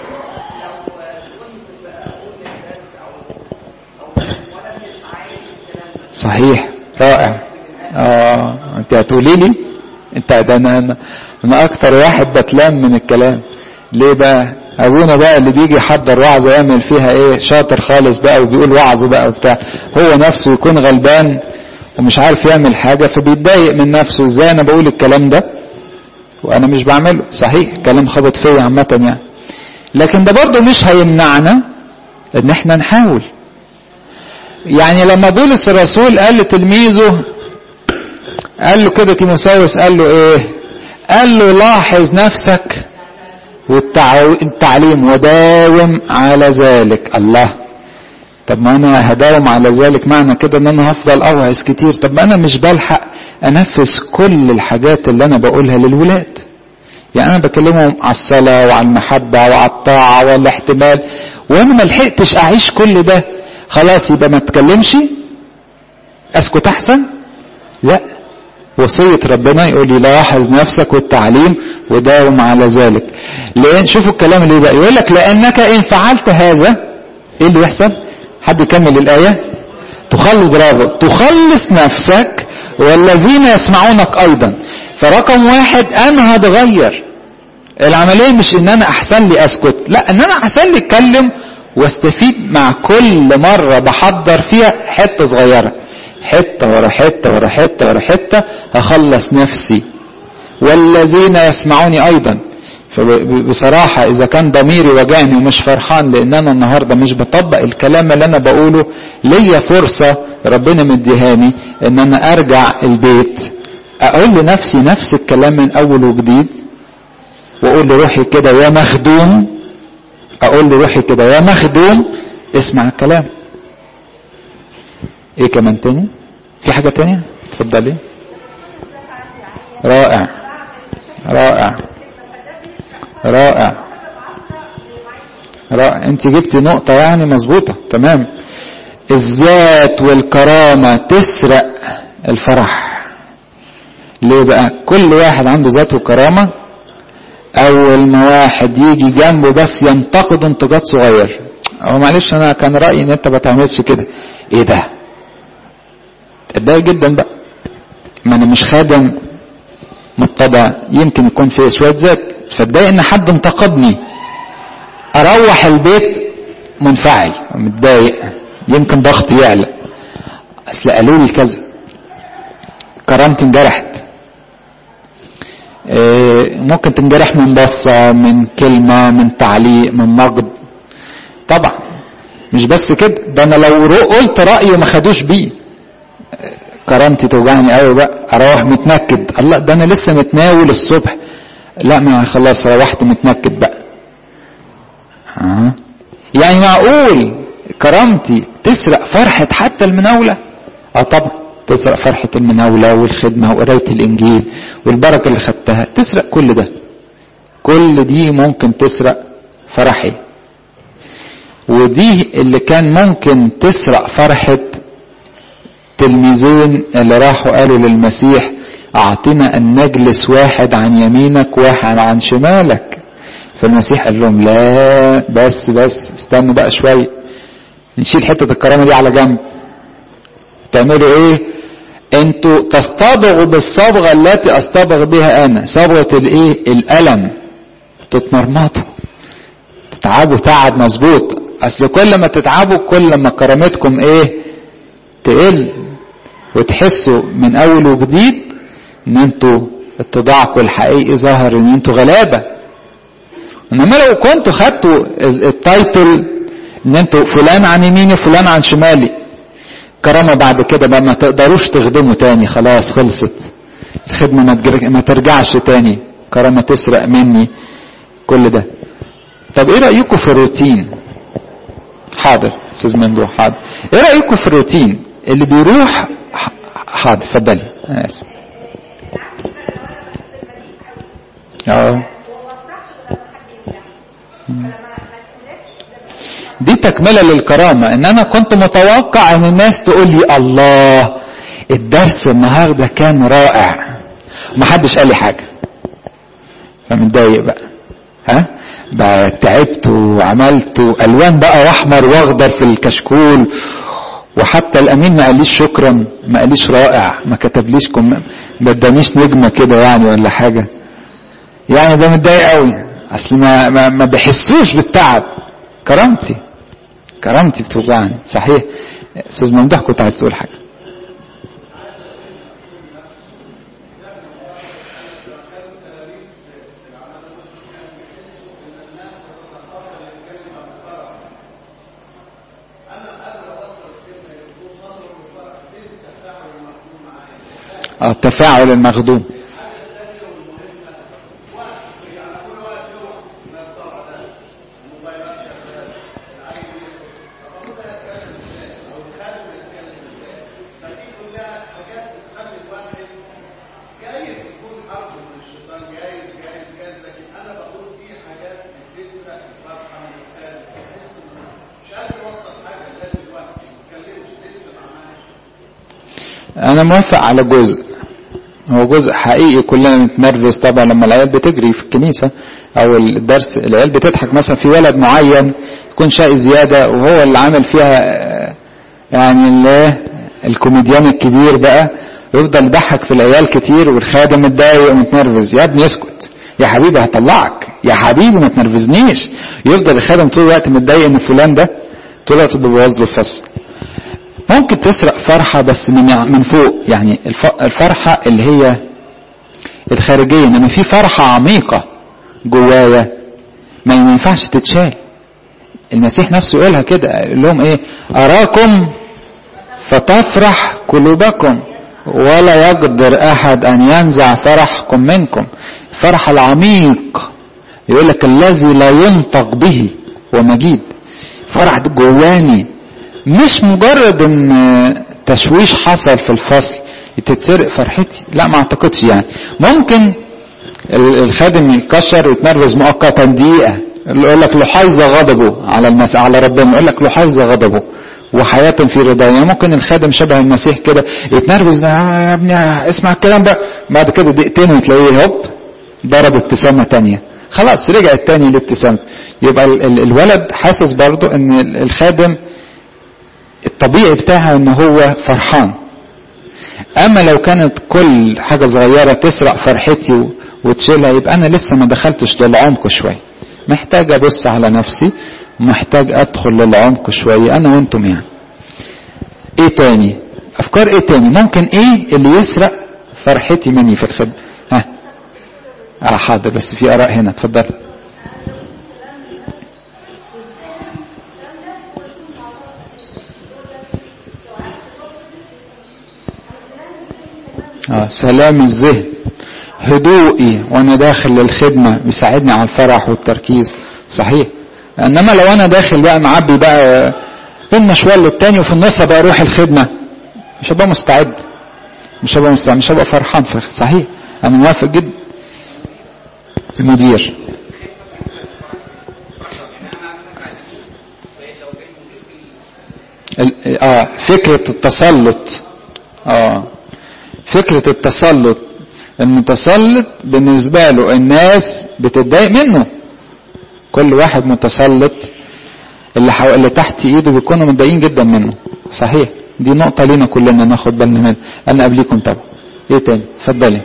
A: صحيح رائع اه انت هتقولي لي انت ده انا انا, أنا اكتر واحد بتلام من الكلام ليه بقى ابونا بقى اللي بيجي يحضر وعظه يعمل فيها ايه شاطر خالص بقى وبيقول وعظ بقى وبتاع هو نفسه يكون غلبان ومش عارف يعمل حاجة فبيتضايق من نفسه ازاي انا بقول الكلام ده وانا مش بعمله صحيح كلام خبط فيا عامة يعني لكن ده برضه مش هيمنعنا ان احنا نحاول يعني لما بولس الرسول قال لتلميذه قال له كده تيموساوس قال له ايه قال له لاحظ نفسك والتعليم وداوم على ذلك الله طب ما انا هداوم على ذلك معنى كده ان انا هفضل اوعظ كتير طب ما انا مش بلحق انفذ كل الحاجات اللي انا بقولها للولاد يعني انا بكلمهم على الصلاة وعلى المحبة وعلى الطاعة والاحتمال وانا ما لحقتش اعيش كل ده خلاص يبقى ما اتكلمش اسكت احسن لا وصية ربنا يقول لي لاحظ نفسك والتعليم وداوم على ذلك لان شوفوا الكلام اللي بقى يقول لك لانك ان فعلت هذا ايه اللي يحصل حد يكمل الآية تخلص برافو تخلص نفسك والذين يسمعونك أيضا فرقم واحد أنا هتغير العملية مش إن أنا أحسن لي أسكت لا إن أنا أحسن لي أتكلم واستفيد مع كل مرة بحضر فيها حتة صغيرة حتة ورا حتة ورا حتة ورا حتة هخلص نفسي والذين يسمعوني أيضا فبصراحة إذا كان ضميري وجعني ومش فرحان لأن أنا النهاردة مش بطبق الكلام اللي أنا بقوله ليا فرصة ربنا مديهاني إن أنا أرجع البيت أقول لنفسي نفس الكلام من أول وجديد وأقول لروحي كده يا مخدوم أقول لروحي كده يا مخدوم اسمع الكلام إيه كمان تاني؟ في حاجة تانية؟ اتفضلي رائع رائع رائع رائع انت جبتي نقطة يعني مظبوطة تمام الذات والكرامة تسرق الفرح ليه بقى كل واحد عنده ذات وكرامة اول ما واحد يجي جنبه بس ينتقد انتقاد صغير او معلش انا كان رأيي ان انت ما تعملش كده ايه ده اتضايق جدا بقى ما انا مش خادم متبع يمكن يكون فيه شوية ذات فاتضايق ان حد انتقدني اروح البيت منفعل متضايق يمكن ضغطي يعلى اصل قالوا لي كذا كرامتي انجرحت إيه ممكن تنجرح من بصة من كلمة من تعليق من نقد طبعا مش بس كده ده انا لو قلت رأيي وما خدوش بيه كرامتي توجعني قوي بقى اروح متنكد الله ده انا لسه متناول الصبح لا ما خلاص روحت متنكد بقى آه. يعني معقول كرامتي تسرق فرحة حتى المناولة اه طبعا تسرق فرحة المناولة والخدمة وقراية الانجيل والبركة اللي خدتها تسرق كل ده كل دي ممكن تسرق فرحي ودي اللي كان ممكن تسرق فرحة تلميذين اللي راحوا قالوا للمسيح اعطنا ان نجلس واحد عن يمينك واحد عن شمالك فالمسيح قال لهم لا بس بس استنوا بقى شوية نشيل حتة الكرامة دي على جنب تعملوا ايه انتوا تصطبغوا بالصبغة التي اصطبغ بها انا صبغة الايه الالم تتمرمطوا تتعبوا تعب مظبوط اصل كل ما تتعبوا كل ما كرامتكم ايه تقل وتحسوا من اول وجديد ان انتوا اتضاعكم الحقيقي ظهر ان انتوا غلابه انما لو كنتوا خدتوا التايتل ان انتوا فلان عن يميني وفلان عن شمالي كرامة بعد كده بقى ما تقدروش تخدموا تاني خلاص خلصت الخدمة ما ترجعش تاني كرامة تسرق مني كل ده طب ايه رأيكم في الروتين حاضر استاذ ممدوح حاضر ايه رأيكم في الروتين اللي بيروح حاضر اتفضلي انا اسف اه دي تكملة للكرامة ان انا كنت متوقع ان الناس تقول لي الله الدرس النهاردة كان رائع محدش قال لي حاجة فمتضايق بقى ها بقى تعبت وعملت الوان بقى واحمر واخضر في الكشكول وحتى الامين ما قاليش شكرا ما قاليش رائع ما كتبليش كم ما ادانيش نجمه كده يعني ولا حاجه يعني ده متضايق قوي اصل ما ما, ما بحسوش بالتعب كرامتي كرامتي بتوجعني صحيح استاذ ممدوح كنت عايز تقول حاجه التفاعل المخدوم انا موافق على جزء هو جزء حقيقي كلنا نتنرفز طبعا لما العيال بتجري في الكنيسة او الدرس العيال بتضحك مثلا في ولد معين يكون شقي زيادة وهو اللي عامل فيها يعني الكوميديان الكبير بقى يفضل يضحك في العيال كتير والخادم متضايق ومتنرفز يا ابني اسكت يا حبيبي هطلعك يا حبيبي ما تنرفزنيش يفضل الخادم طول الوقت متضايق ان فلان ده طول الوقت بيبوظ له الفصل ممكن تسرق فرحة بس من من فوق يعني الفرحة اللي هي الخارجية انما في فرحة عميقة جوايا ما ينفعش تتشال المسيح نفسه يقولها كده يقول لهم ايه اراكم فتفرح قلوبكم ولا يقدر احد ان ينزع فرحكم منكم الفرح العميق يقول لك الذي لا ينطق به ومجيد فرح جواني مش مجرد ان تشويش حصل في الفصل تتسرق فرحتي لا ما اعتقدش يعني ممكن الخادم يكشر ويتنرفز مؤقتا دقيقه يقول لك لحيظ غضبه على المس... على ربنا يقول لك لحيظ غضبه وحياة في رضا يعني ممكن الخادم شبه المسيح كده يتنرفز آه يا ابني اسمع الكلام ده بعد كده دقيقتين وتلاقيه هوب ضرب ابتسامة تانية خلاص رجع التاني لابتسامة يبقى ال... ال... الولد حاسس برضو ان الخادم الطبيعي بتاعها ان هو فرحان اما لو كانت كل حاجة صغيرة تسرق فرحتي وتشيلها يبقى انا لسه ما دخلتش للعمق شوية محتاج ابص على نفسي محتاج ادخل للعمق شوية انا وانتم يعني ايه تاني افكار ايه تاني ممكن ايه اللي يسرق فرحتي مني في الخدمة ها اه حاضر بس في اراء هنا اتفضل آه سلام الذهن هدوئي وانا داخل للخدمة بيساعدني على الفرح والتركيز صحيح انما لو انا داخل بقى معبي بقى بين مشوار للتاني وفي النص بقى اروح الخدمة مش هبقى مستعد مش هبقى مستعد مش هبقى فرحان في صحيح انا موافق جدا المدير اه فكرة التسلط اه فكرة التسلط المتسلط بالنسبة له الناس بتتضايق منه كل واحد متسلط اللي, حو... اللي تحت ايده بيكونوا متضايقين جدا منه صحيح دي نقطة لينا كلنا ناخد بالنا منها انا قبليكم طبعا ايه تاني اتفضلي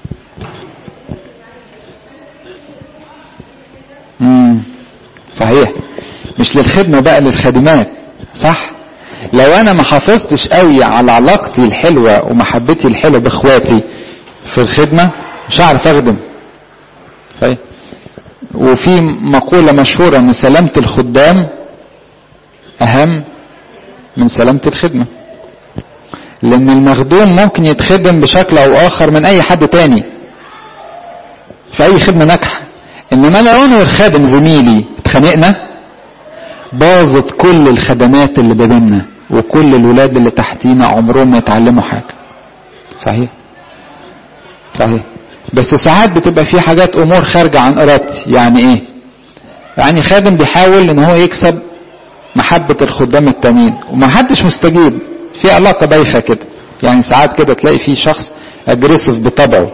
A: امم صحيح مش للخدمة بقى للخادمات صح لو انا ما حافظتش قوي على علاقتي الحلوة ومحبتي الحلوة باخواتي في الخدمة مش هعرف اخدم صحيح وفي مقولة مشهورة ان سلامة الخدام اهم من سلامة الخدمة لان المخدوم ممكن يتخدم بشكل او اخر من اي حد تاني في اي خدمة ناجحة انما لو انا والخادم زميلي اتخانقنا باظت كل الخدمات اللي بيننا وكل الولاد اللي تحتينا عمرهم ما يتعلموا حاجة صحيح صحيح بس ساعات بتبقى في حاجات امور خارجة عن ارادتي يعني ايه يعني خادم بيحاول ان هو يكسب محبة الخدام التانيين ومحدش مستجيب في علاقة بايخة كده يعني ساعات كده تلاقي في شخص اجريسيف بطبعه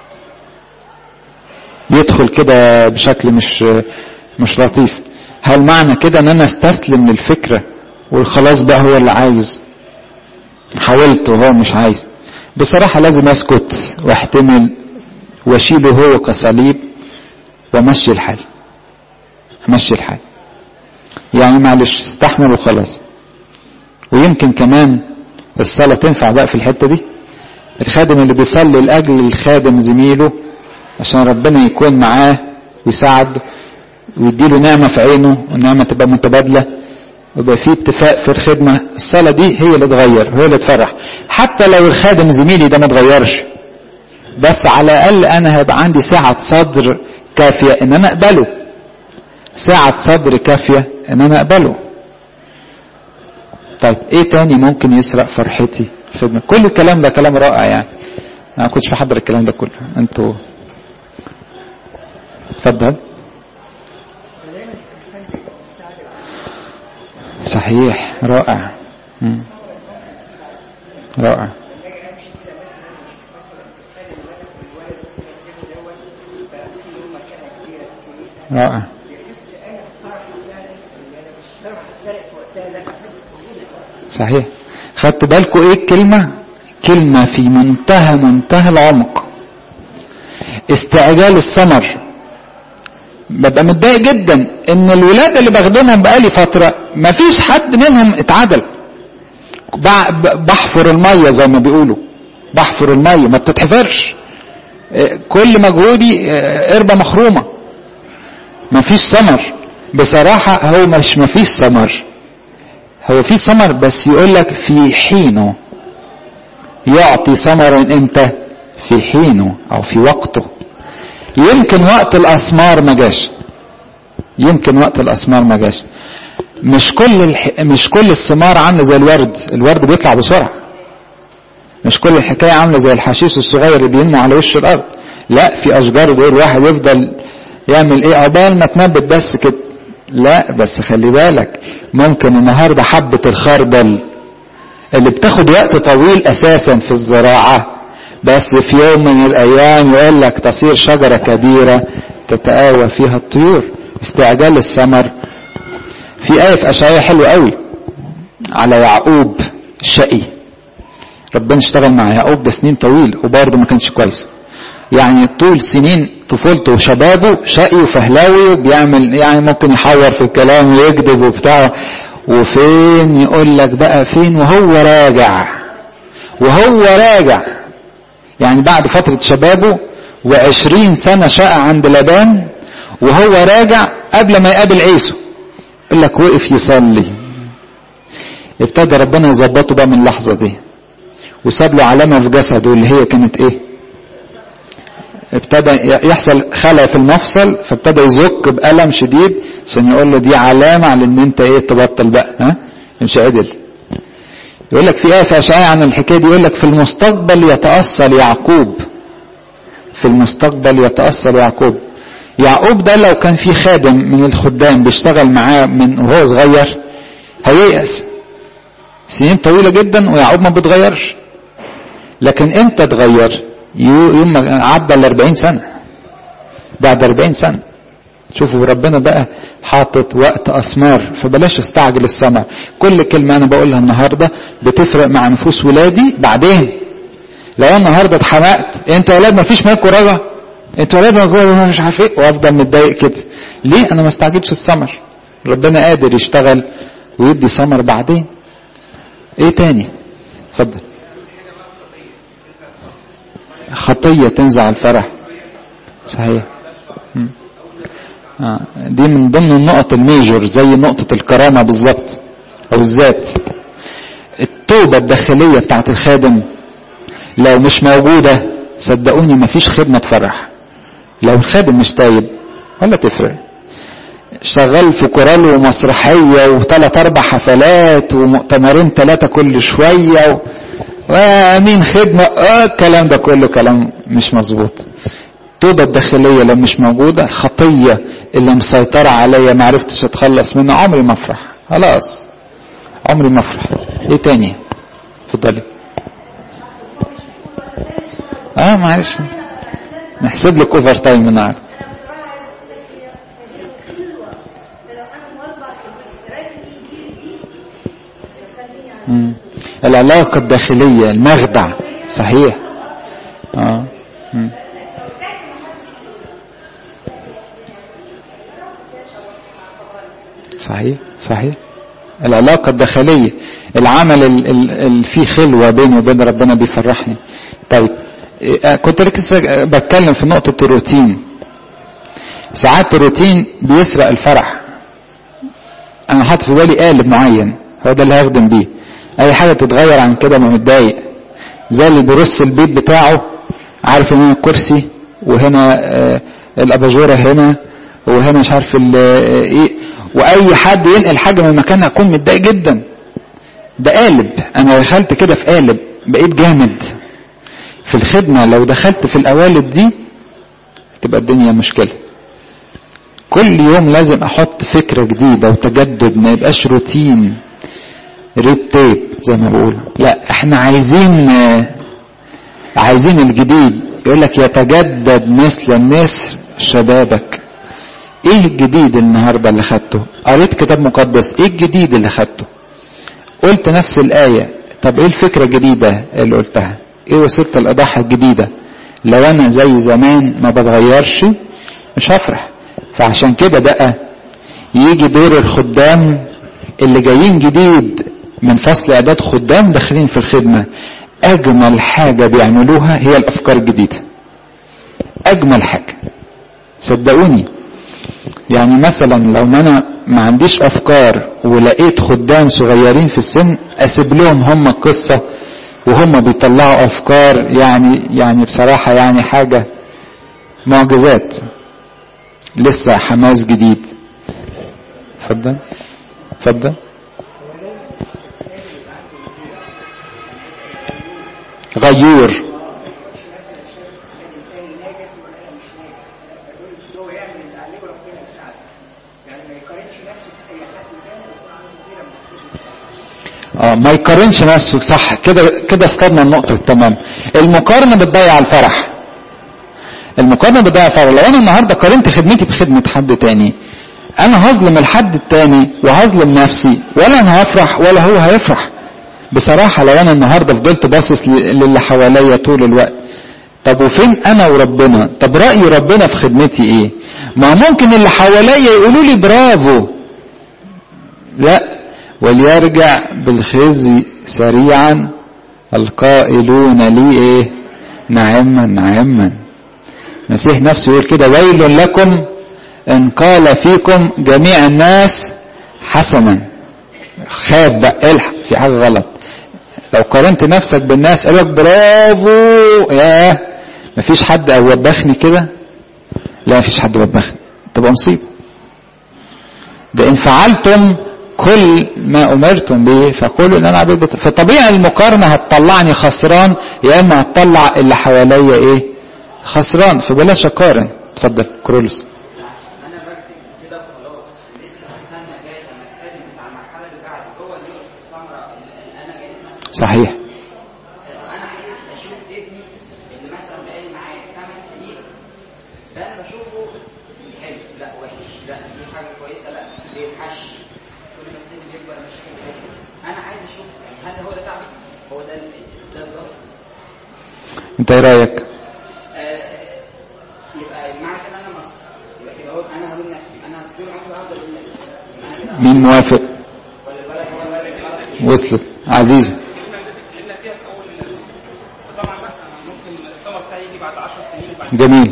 A: بيدخل كده بشكل مش مش لطيف هل معنى كده ان انا استسلم للفكرة والخلاص بقى هو اللي عايز حاولت وهو مش عايز بصراحة لازم اسكت واحتمل واشيله هو كصليب وامشي الحال امشي الحال يعني معلش استحمل وخلاص ويمكن كمان الصلاة تنفع بقى في الحتة دي الخادم اللي بيصلي لأجل الخادم زميله عشان ربنا يكون معاه ويساعد ويديله نعمة في عينه والنعمة تبقى متبادلة ويبقى في اتفاق في الخدمة الصلاة دي هي اللي تغير هي اللي تفرح حتى لو الخادم زميلي ده ما اتغيرش بس على الأقل أنا هيبقى عندي سعة صدر كافية إن أنا أقبله سعة صدر كافية إن أنا أقبله طيب إيه تاني ممكن يسرق فرحتي الخدمة كل الكلام ده كلام رائع يعني أنا ما كنتش بحضر الكلام ده كله أنتوا اتفضل صحيح رائع مم. رائع رائع صحيح خدتوا بالكم ايه الكلمة كلمة في منتهى منتهى العمق استعجال الثمر ببقى متضايق جدا ان الولاد اللي بخدمهم بقالي فترة مفيش حد منهم اتعدل بحفر المية زي ما بيقولوا بحفر المية ما بتتحفرش كل مجهودي قربة مخرومة مفيش ثمر بصراحة هو مش مفيش ثمر هو في ثمر بس يقول لك في حينه يعطي ثمرا امتى في حينه او في وقته يمكن وقت الاسمار ما جاش يمكن وقت الاسمار ما جاش مش كل الح... مش كل الثمار عامله زي الورد الورد بيطلع بسرعه مش كل الحكايه عامله زي الحشيش الصغير اللي بينمو على وش الارض لا في اشجار غير واحد يفضل يعمل ايه عقبال ما تنبت بس كده لا بس خلي بالك ممكن النهارده حبه الخردل اللي بتاخد وقت طويل اساسا في الزراعه بس في يوم من الايام يقول لك تصير شجره كبيره تتآوى فيها الطيور استعجال الثمر في آية في أشعياء حلوة قوي على يعقوب الشقي ربنا اشتغل مع يعقوب ده سنين طويل وبرضه ما كانش كويس يعني طول سنين طفولته وشبابه شقي وفهلاوي وبيعمل يعني ممكن يحور في الكلام ويكذب وبتاع وفين يقول لك بقى فين وهو راجع وهو راجع يعني بعد فترة شبابه وعشرين سنة شقى عند لبان وهو راجع قبل ما يقابل عيسو يقول لك وقف يصلي ابتدى ربنا يظبطه بقى من اللحظة دي وساب له علامة في جسده اللي هي كانت ايه ابتدى يحصل خلع في المفصل فابتدى يزك بألم شديد عشان يقول له دي علامة على ان انت ايه تبطل بقى ها مش عدل يقول لك في آية في أشعياء عن الحكاية دي يقول لك في المستقبل يتأثر يعقوب في المستقبل يتأثر يعقوب يعقوب ده لو كان في خادم من الخدام بيشتغل معاه من وهو صغير هييأس سنين طويلة جدا ويعقوب ما بيتغيرش لكن امتى اتغير يوم ما عدى ال 40 سنة بعد 40 سنة شوفوا ربنا بقى حاطط وقت أسمار فبلاش استعجل الثمر كل كلمة أنا بقولها النهاردة بتفرق مع نفوس ولادي بعدين لو النهاردة اتحمقت انت ولاد ما فيش مالكوا رجا انت ولاد ما مش عارف ايه وافضل متضايق كده ليه انا ما استعجلش الثمر ربنا قادر يشتغل ويدي ثمر بعدين ايه تاني اتفضل خطية تنزع الفرح صحيح آه. دي من ضمن النقط الميجور زي نقطة الكرامة بالظبط أو الذات التوبة الداخلية بتاعت الخادم لو مش موجودة صدقوني مفيش خدمة تفرح لو الخادم مش تايب ولا تفرق شغال في كورال ومسرحية وثلاث أربع حفلات ومؤتمرين ثلاثة كل شوية و... وامين خدمة اه الكلام ده كله كلام مش مظبوط التوبة الداخلية لو مش موجودة الخطية اللي مسيطرة عليا ما عرفتش اتخلص منها عمري ما افرح خلاص عمري ما افرح ايه تاني اتفضلي اه معلش نحسب لك اوفر تايم النهارده العلاقة الداخلية المخدع صحيح اه مم. صحيح صحيح العلاقة الداخلية العمل اللي فيه خلوة بيني وبين ربنا بيفرحني طيب كنت لسه بتكلم في نقطة الروتين ساعات الروتين بيسرق الفرح انا حاطط في بالي قالب معين هو ده اللي هخدم بيه اي حاجة تتغير عن كده ما متضايق زي اللي بيرص البيت بتاعه عارف ان هنا الكرسي وهنا آه الاباجوره هنا وهنا مش عارف ايه واي حد ينقل حاجه من مكانها اكون متضايق جدا ده قالب انا دخلت كده في قالب بقيت جامد في الخدمه لو دخلت في القوالب دي تبقى الدنيا مشكله كل يوم لازم احط فكره جديده وتجدد ما يبقاش روتين ريد تيب زي ما بقول لا احنا عايزين عايزين الجديد يقول لك يتجدد مثل النسر شبابك ايه الجديد النهاردة اللي خدته قريت كتاب مقدس ايه الجديد اللي خدته قلت نفس الآية طب ايه الفكرة الجديدة اللي قلتها ايه وسيلة الإضاحة الجديدة لو انا زي زمان ما بتغيرش مش هفرح فعشان كده بقى يجي دور الخدام اللي جايين جديد من فصل اعداد خدام داخلين في الخدمة اجمل حاجة بيعملوها هي الافكار الجديدة اجمل حاجة صدقوني يعني مثلا لو ما انا ما عنديش افكار ولقيت خدام صغيرين في السن اسيب لهم هم القصة وهم بيطلعوا افكار يعني يعني بصراحة يعني حاجة معجزات لسه حماس جديد اتفضل اتفضل غيور اه ما يقارنش نفسه صح كده كده اصطدنا النقطة تمام المقارنة بتضيع الفرح المقارنة بتضيع الفرح لو انا النهاردة قارنت خدمتي بخدمة حد تاني انا هظلم الحد التاني وهظلم نفسي ولا انا هفرح ولا هو هيفرح بصراحة لو انا النهاردة فضلت باصص للي حواليا طول الوقت طب وفين انا وربنا طب رأي ربنا في خدمتي ايه ما ممكن اللي حواليا يقولوا لي برافو لا وليرجع بالخزي سريعا القائلون لي ايه نعما نعما المسيح نفسه يقول كده ويل لكم ان قال فيكم جميع الناس حسنا خاف بقى الحق في حاجه غلط لو قارنت نفسك بالناس قال لك برافو ياه مفيش حد وبخني كده لا مفيش حد وبخني تبقى مصيبه ده ان فعلتم كل ما امرتم به فقولوا ان انا عبد فطبيعي المقارنه هتطلعني خسران يا اما هتطلع اللي حواليا ايه خسران فبلاش اقارن اتفضل كرولوس
B: انا بكتب كده وخلاص لسه هستنى جاي لما اتكلم بتاع المرحله اللي بعدي هو اللي يقف في الثمره اللي انا جاي منها.
A: صحيح
B: انا عايز اشوف ابني اللي مثلا بقالي معاه خمس سنين ده انا بشوفه حلو لا وحش لا دي حاجه كويسه لا بيوحش كل ما السن بيكبر مشاكل بتكبر انا عايز اشوف يعني هل هو ده تعبي هو ده ال- ده الظبط
A: انت ايه رايك
B: آه، يبقى معنى كده انا مصر يبقى كده هو انا هلوم نفسي انا طول عمري هفضل الوم نفسي يبقى انا كده
A: مين موافق
B: ولا الولد هو الولد غلط
A: وصلت عزيزه
C: اتكلمنا فيها في اول النزول طبعا لا ممكن الثمر بتاعي يجي بعد 10 سنين وبعد
A: جميل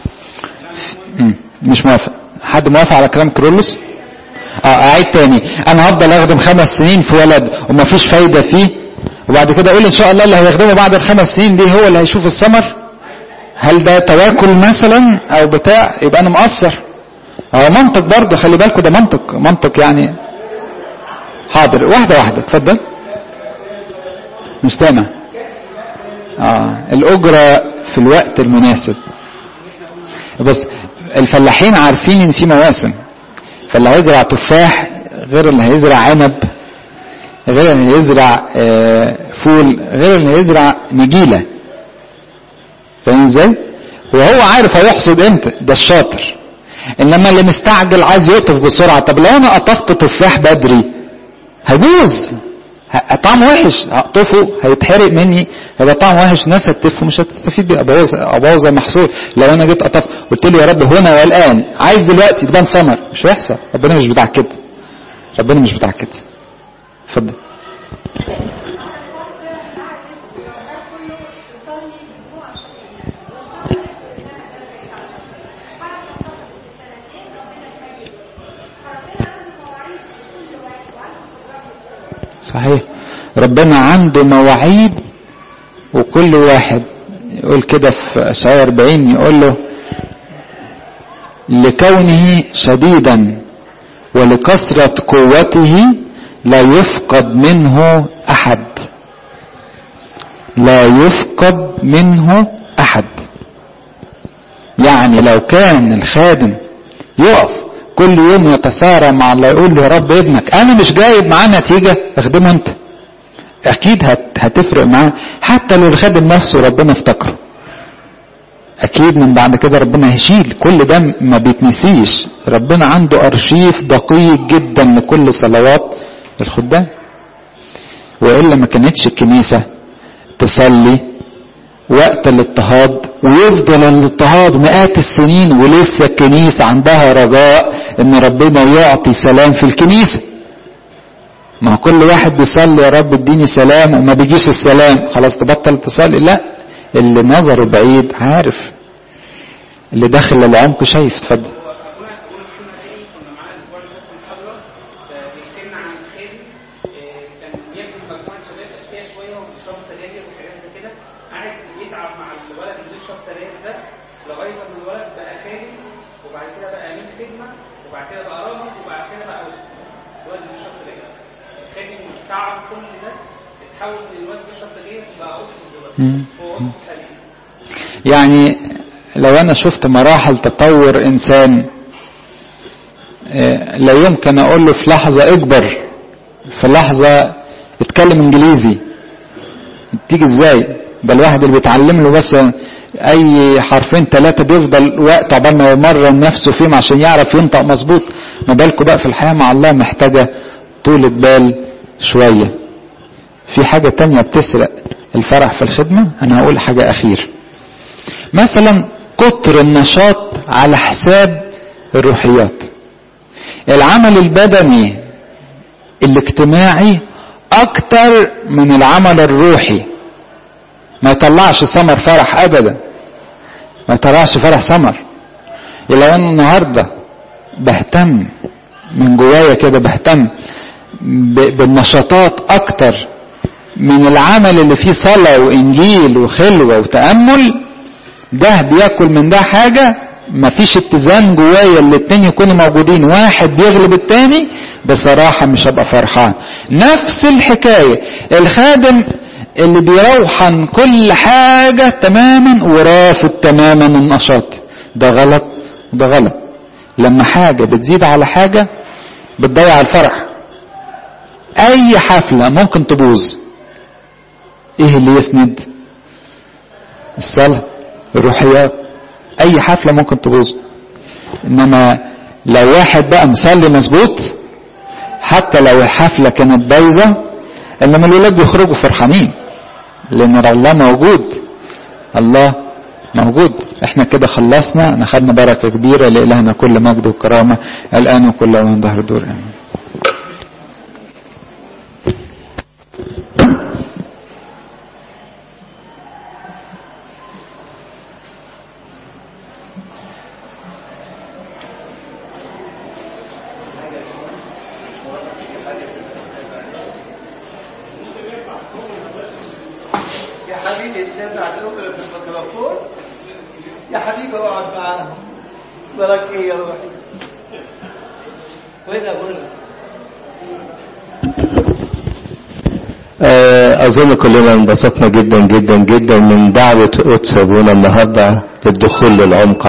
A: مم. مش موافق حد موافق على كلام كرولوس اه اعيد تاني انا هفضل اخدم خمس سنين في ولد ومفيش فايده فيه وبعد كده اقول ان شاء الله اللي هيخدمه بعد الخمس سنين دي هو اللي هيشوف الثمر هل ده تواكل مثلا او بتاع يبقى انا مقصر هو منطق برضه خلي بالكوا ده منطق منطق يعني حاضر واحده واحده اتفضل مش سامع اه الاجره في الوقت المناسب بس الفلاحين عارفين ان في مواسم فاللي هيزرع تفاح غير اللي هيزرع عنب غير اللي هيزرع آه، فول غير اللي هيزرع نجيلة فاهم ازاي؟ وهو عارف هيحصد امتى ده الشاطر انما اللي مستعجل عايز يقطف بسرعة طب لو انا قطفت تفاح بدري هيبوظ ه- طعم وحش هقطفه هيتحرق مني هيبقى طعم وحش الناس هتتفه مش هتستفيد بيه ابوظ ابوظ المحصول لو انا جيت قطفت قلت له يا رب هنا والان عايز دلوقتي تبان ثمر مش هيحصل ربنا مش بتاع كده ربنا مش بتاع كده اتفضل صحيح ربنا عنده مواعيد وكل واحد يقول كده في اشعياء 40 يقول له لكونه شديدا ولكثرة قوته لا يفقد منه احد لا يفقد منه احد يعني لو كان الخادم يقف كل يوم يتسارع مع الله يقول له يا رب ابنك انا مش جايب معاه نتيجه اخدمه انت اكيد هت هتفرق معاه حتى لو الخادم نفسه ربنا افتكره اكيد من بعد كده ربنا هيشيل كل ده ما بيتنسيش ربنا عنده ارشيف دقيق جدا لكل صلوات الخدام والا ما كانتش الكنيسه تصلي وقت الاضطهاد ويفضل الاضطهاد مئات السنين ولسه الكنيسة عندها رجاء ان ربنا يعطي سلام في الكنيسة ما هو كل واحد بيصلي يا رب اديني سلام وما بيجيش السلام خلاص تبطل تصلي لا اللي نظره بعيد عارف اللي داخل العمق شايف اتفضل
C: هو ابونا ابونا محمد علي كنا معاه الاسبوع اللي فات في المحاضره آه، بيحكي لنا عن خادم آه، كان بياكل مجموعه شباب اشقياء شويه وبيشربوا سجاير وحاجات زي كده قعد يتعب مع الولد اللي بيشرب سجاير ده لغايه ما الولد بقى خادم وبعد كده بقى امين خدمه وبعد كده بقى رامز وبعد كده بقى أسر. الولد اللي بيشرب سجاير خادم تعب كل ده اتحول من الولد بيشرب سجاير بقى اسر دلوقتي
A: مم.
C: هو وقته حاليا
A: يعني لو انا شفت مراحل تطور انسان آه، لا يمكن اقول له في لحظة اكبر في لحظة اتكلم انجليزي تيجي ازاي ده الواحد اللي بيتعلم له بس اي حرفين ثلاثة بيفضل وقت عقبال ما يمرن نفسه فيهم عشان يعرف ينطق مظبوط ما بالكم بقى في الحياة مع الله محتاجة طولة بال شوية في حاجة تانية بتسرق الفرح في الخدمة انا هقول حاجة اخير مثلا كتر النشاط على حساب الروحيات العمل البدني الاجتماعي اكتر من العمل الروحي ما يطلعش ثمر فرح ابدا ما يطلعش فرح ثمر لو انا النهارده بهتم من جوايا كده بهتم ب- بالنشاطات اكتر من العمل اللي فيه صلاة وانجيل وخلوة وتأمل ده بياكل من ده حاجة مفيش اتزان جوايا الاتنين يكونوا موجودين واحد بيغلب التاني بصراحة مش هبقى فرحان نفس الحكاية الخادم اللي بيروحن كل حاجة تماما ورافض تماما النشاط ده غلط ده غلط لما حاجة بتزيد على حاجة بتضيع الفرح اي حفلة ممكن تبوظ ايه اللي يسند الصلاة الروحيات اي حفلة ممكن تبوظ انما لو واحد بقى مصلي مظبوط حتى لو الحفلة كانت بايظة انما الولاد بيخرجوا فرحانين لان الله موجود الله موجود احنا كده خلصنا انا خدنا بركة كبيرة لإلهنا كل مجد وكرامة الآن وكل من ظهر دور آمين
D: يا حبيبي اتبع الأخرى في الميكروفون يا حبيبي اقعد معاهم برك ايه يا روحي وين ابونا
E: آه، أظن كلنا انبسطنا جدا جدا جدا من دعوة قدس أبونا النهاردة للدخول للعمق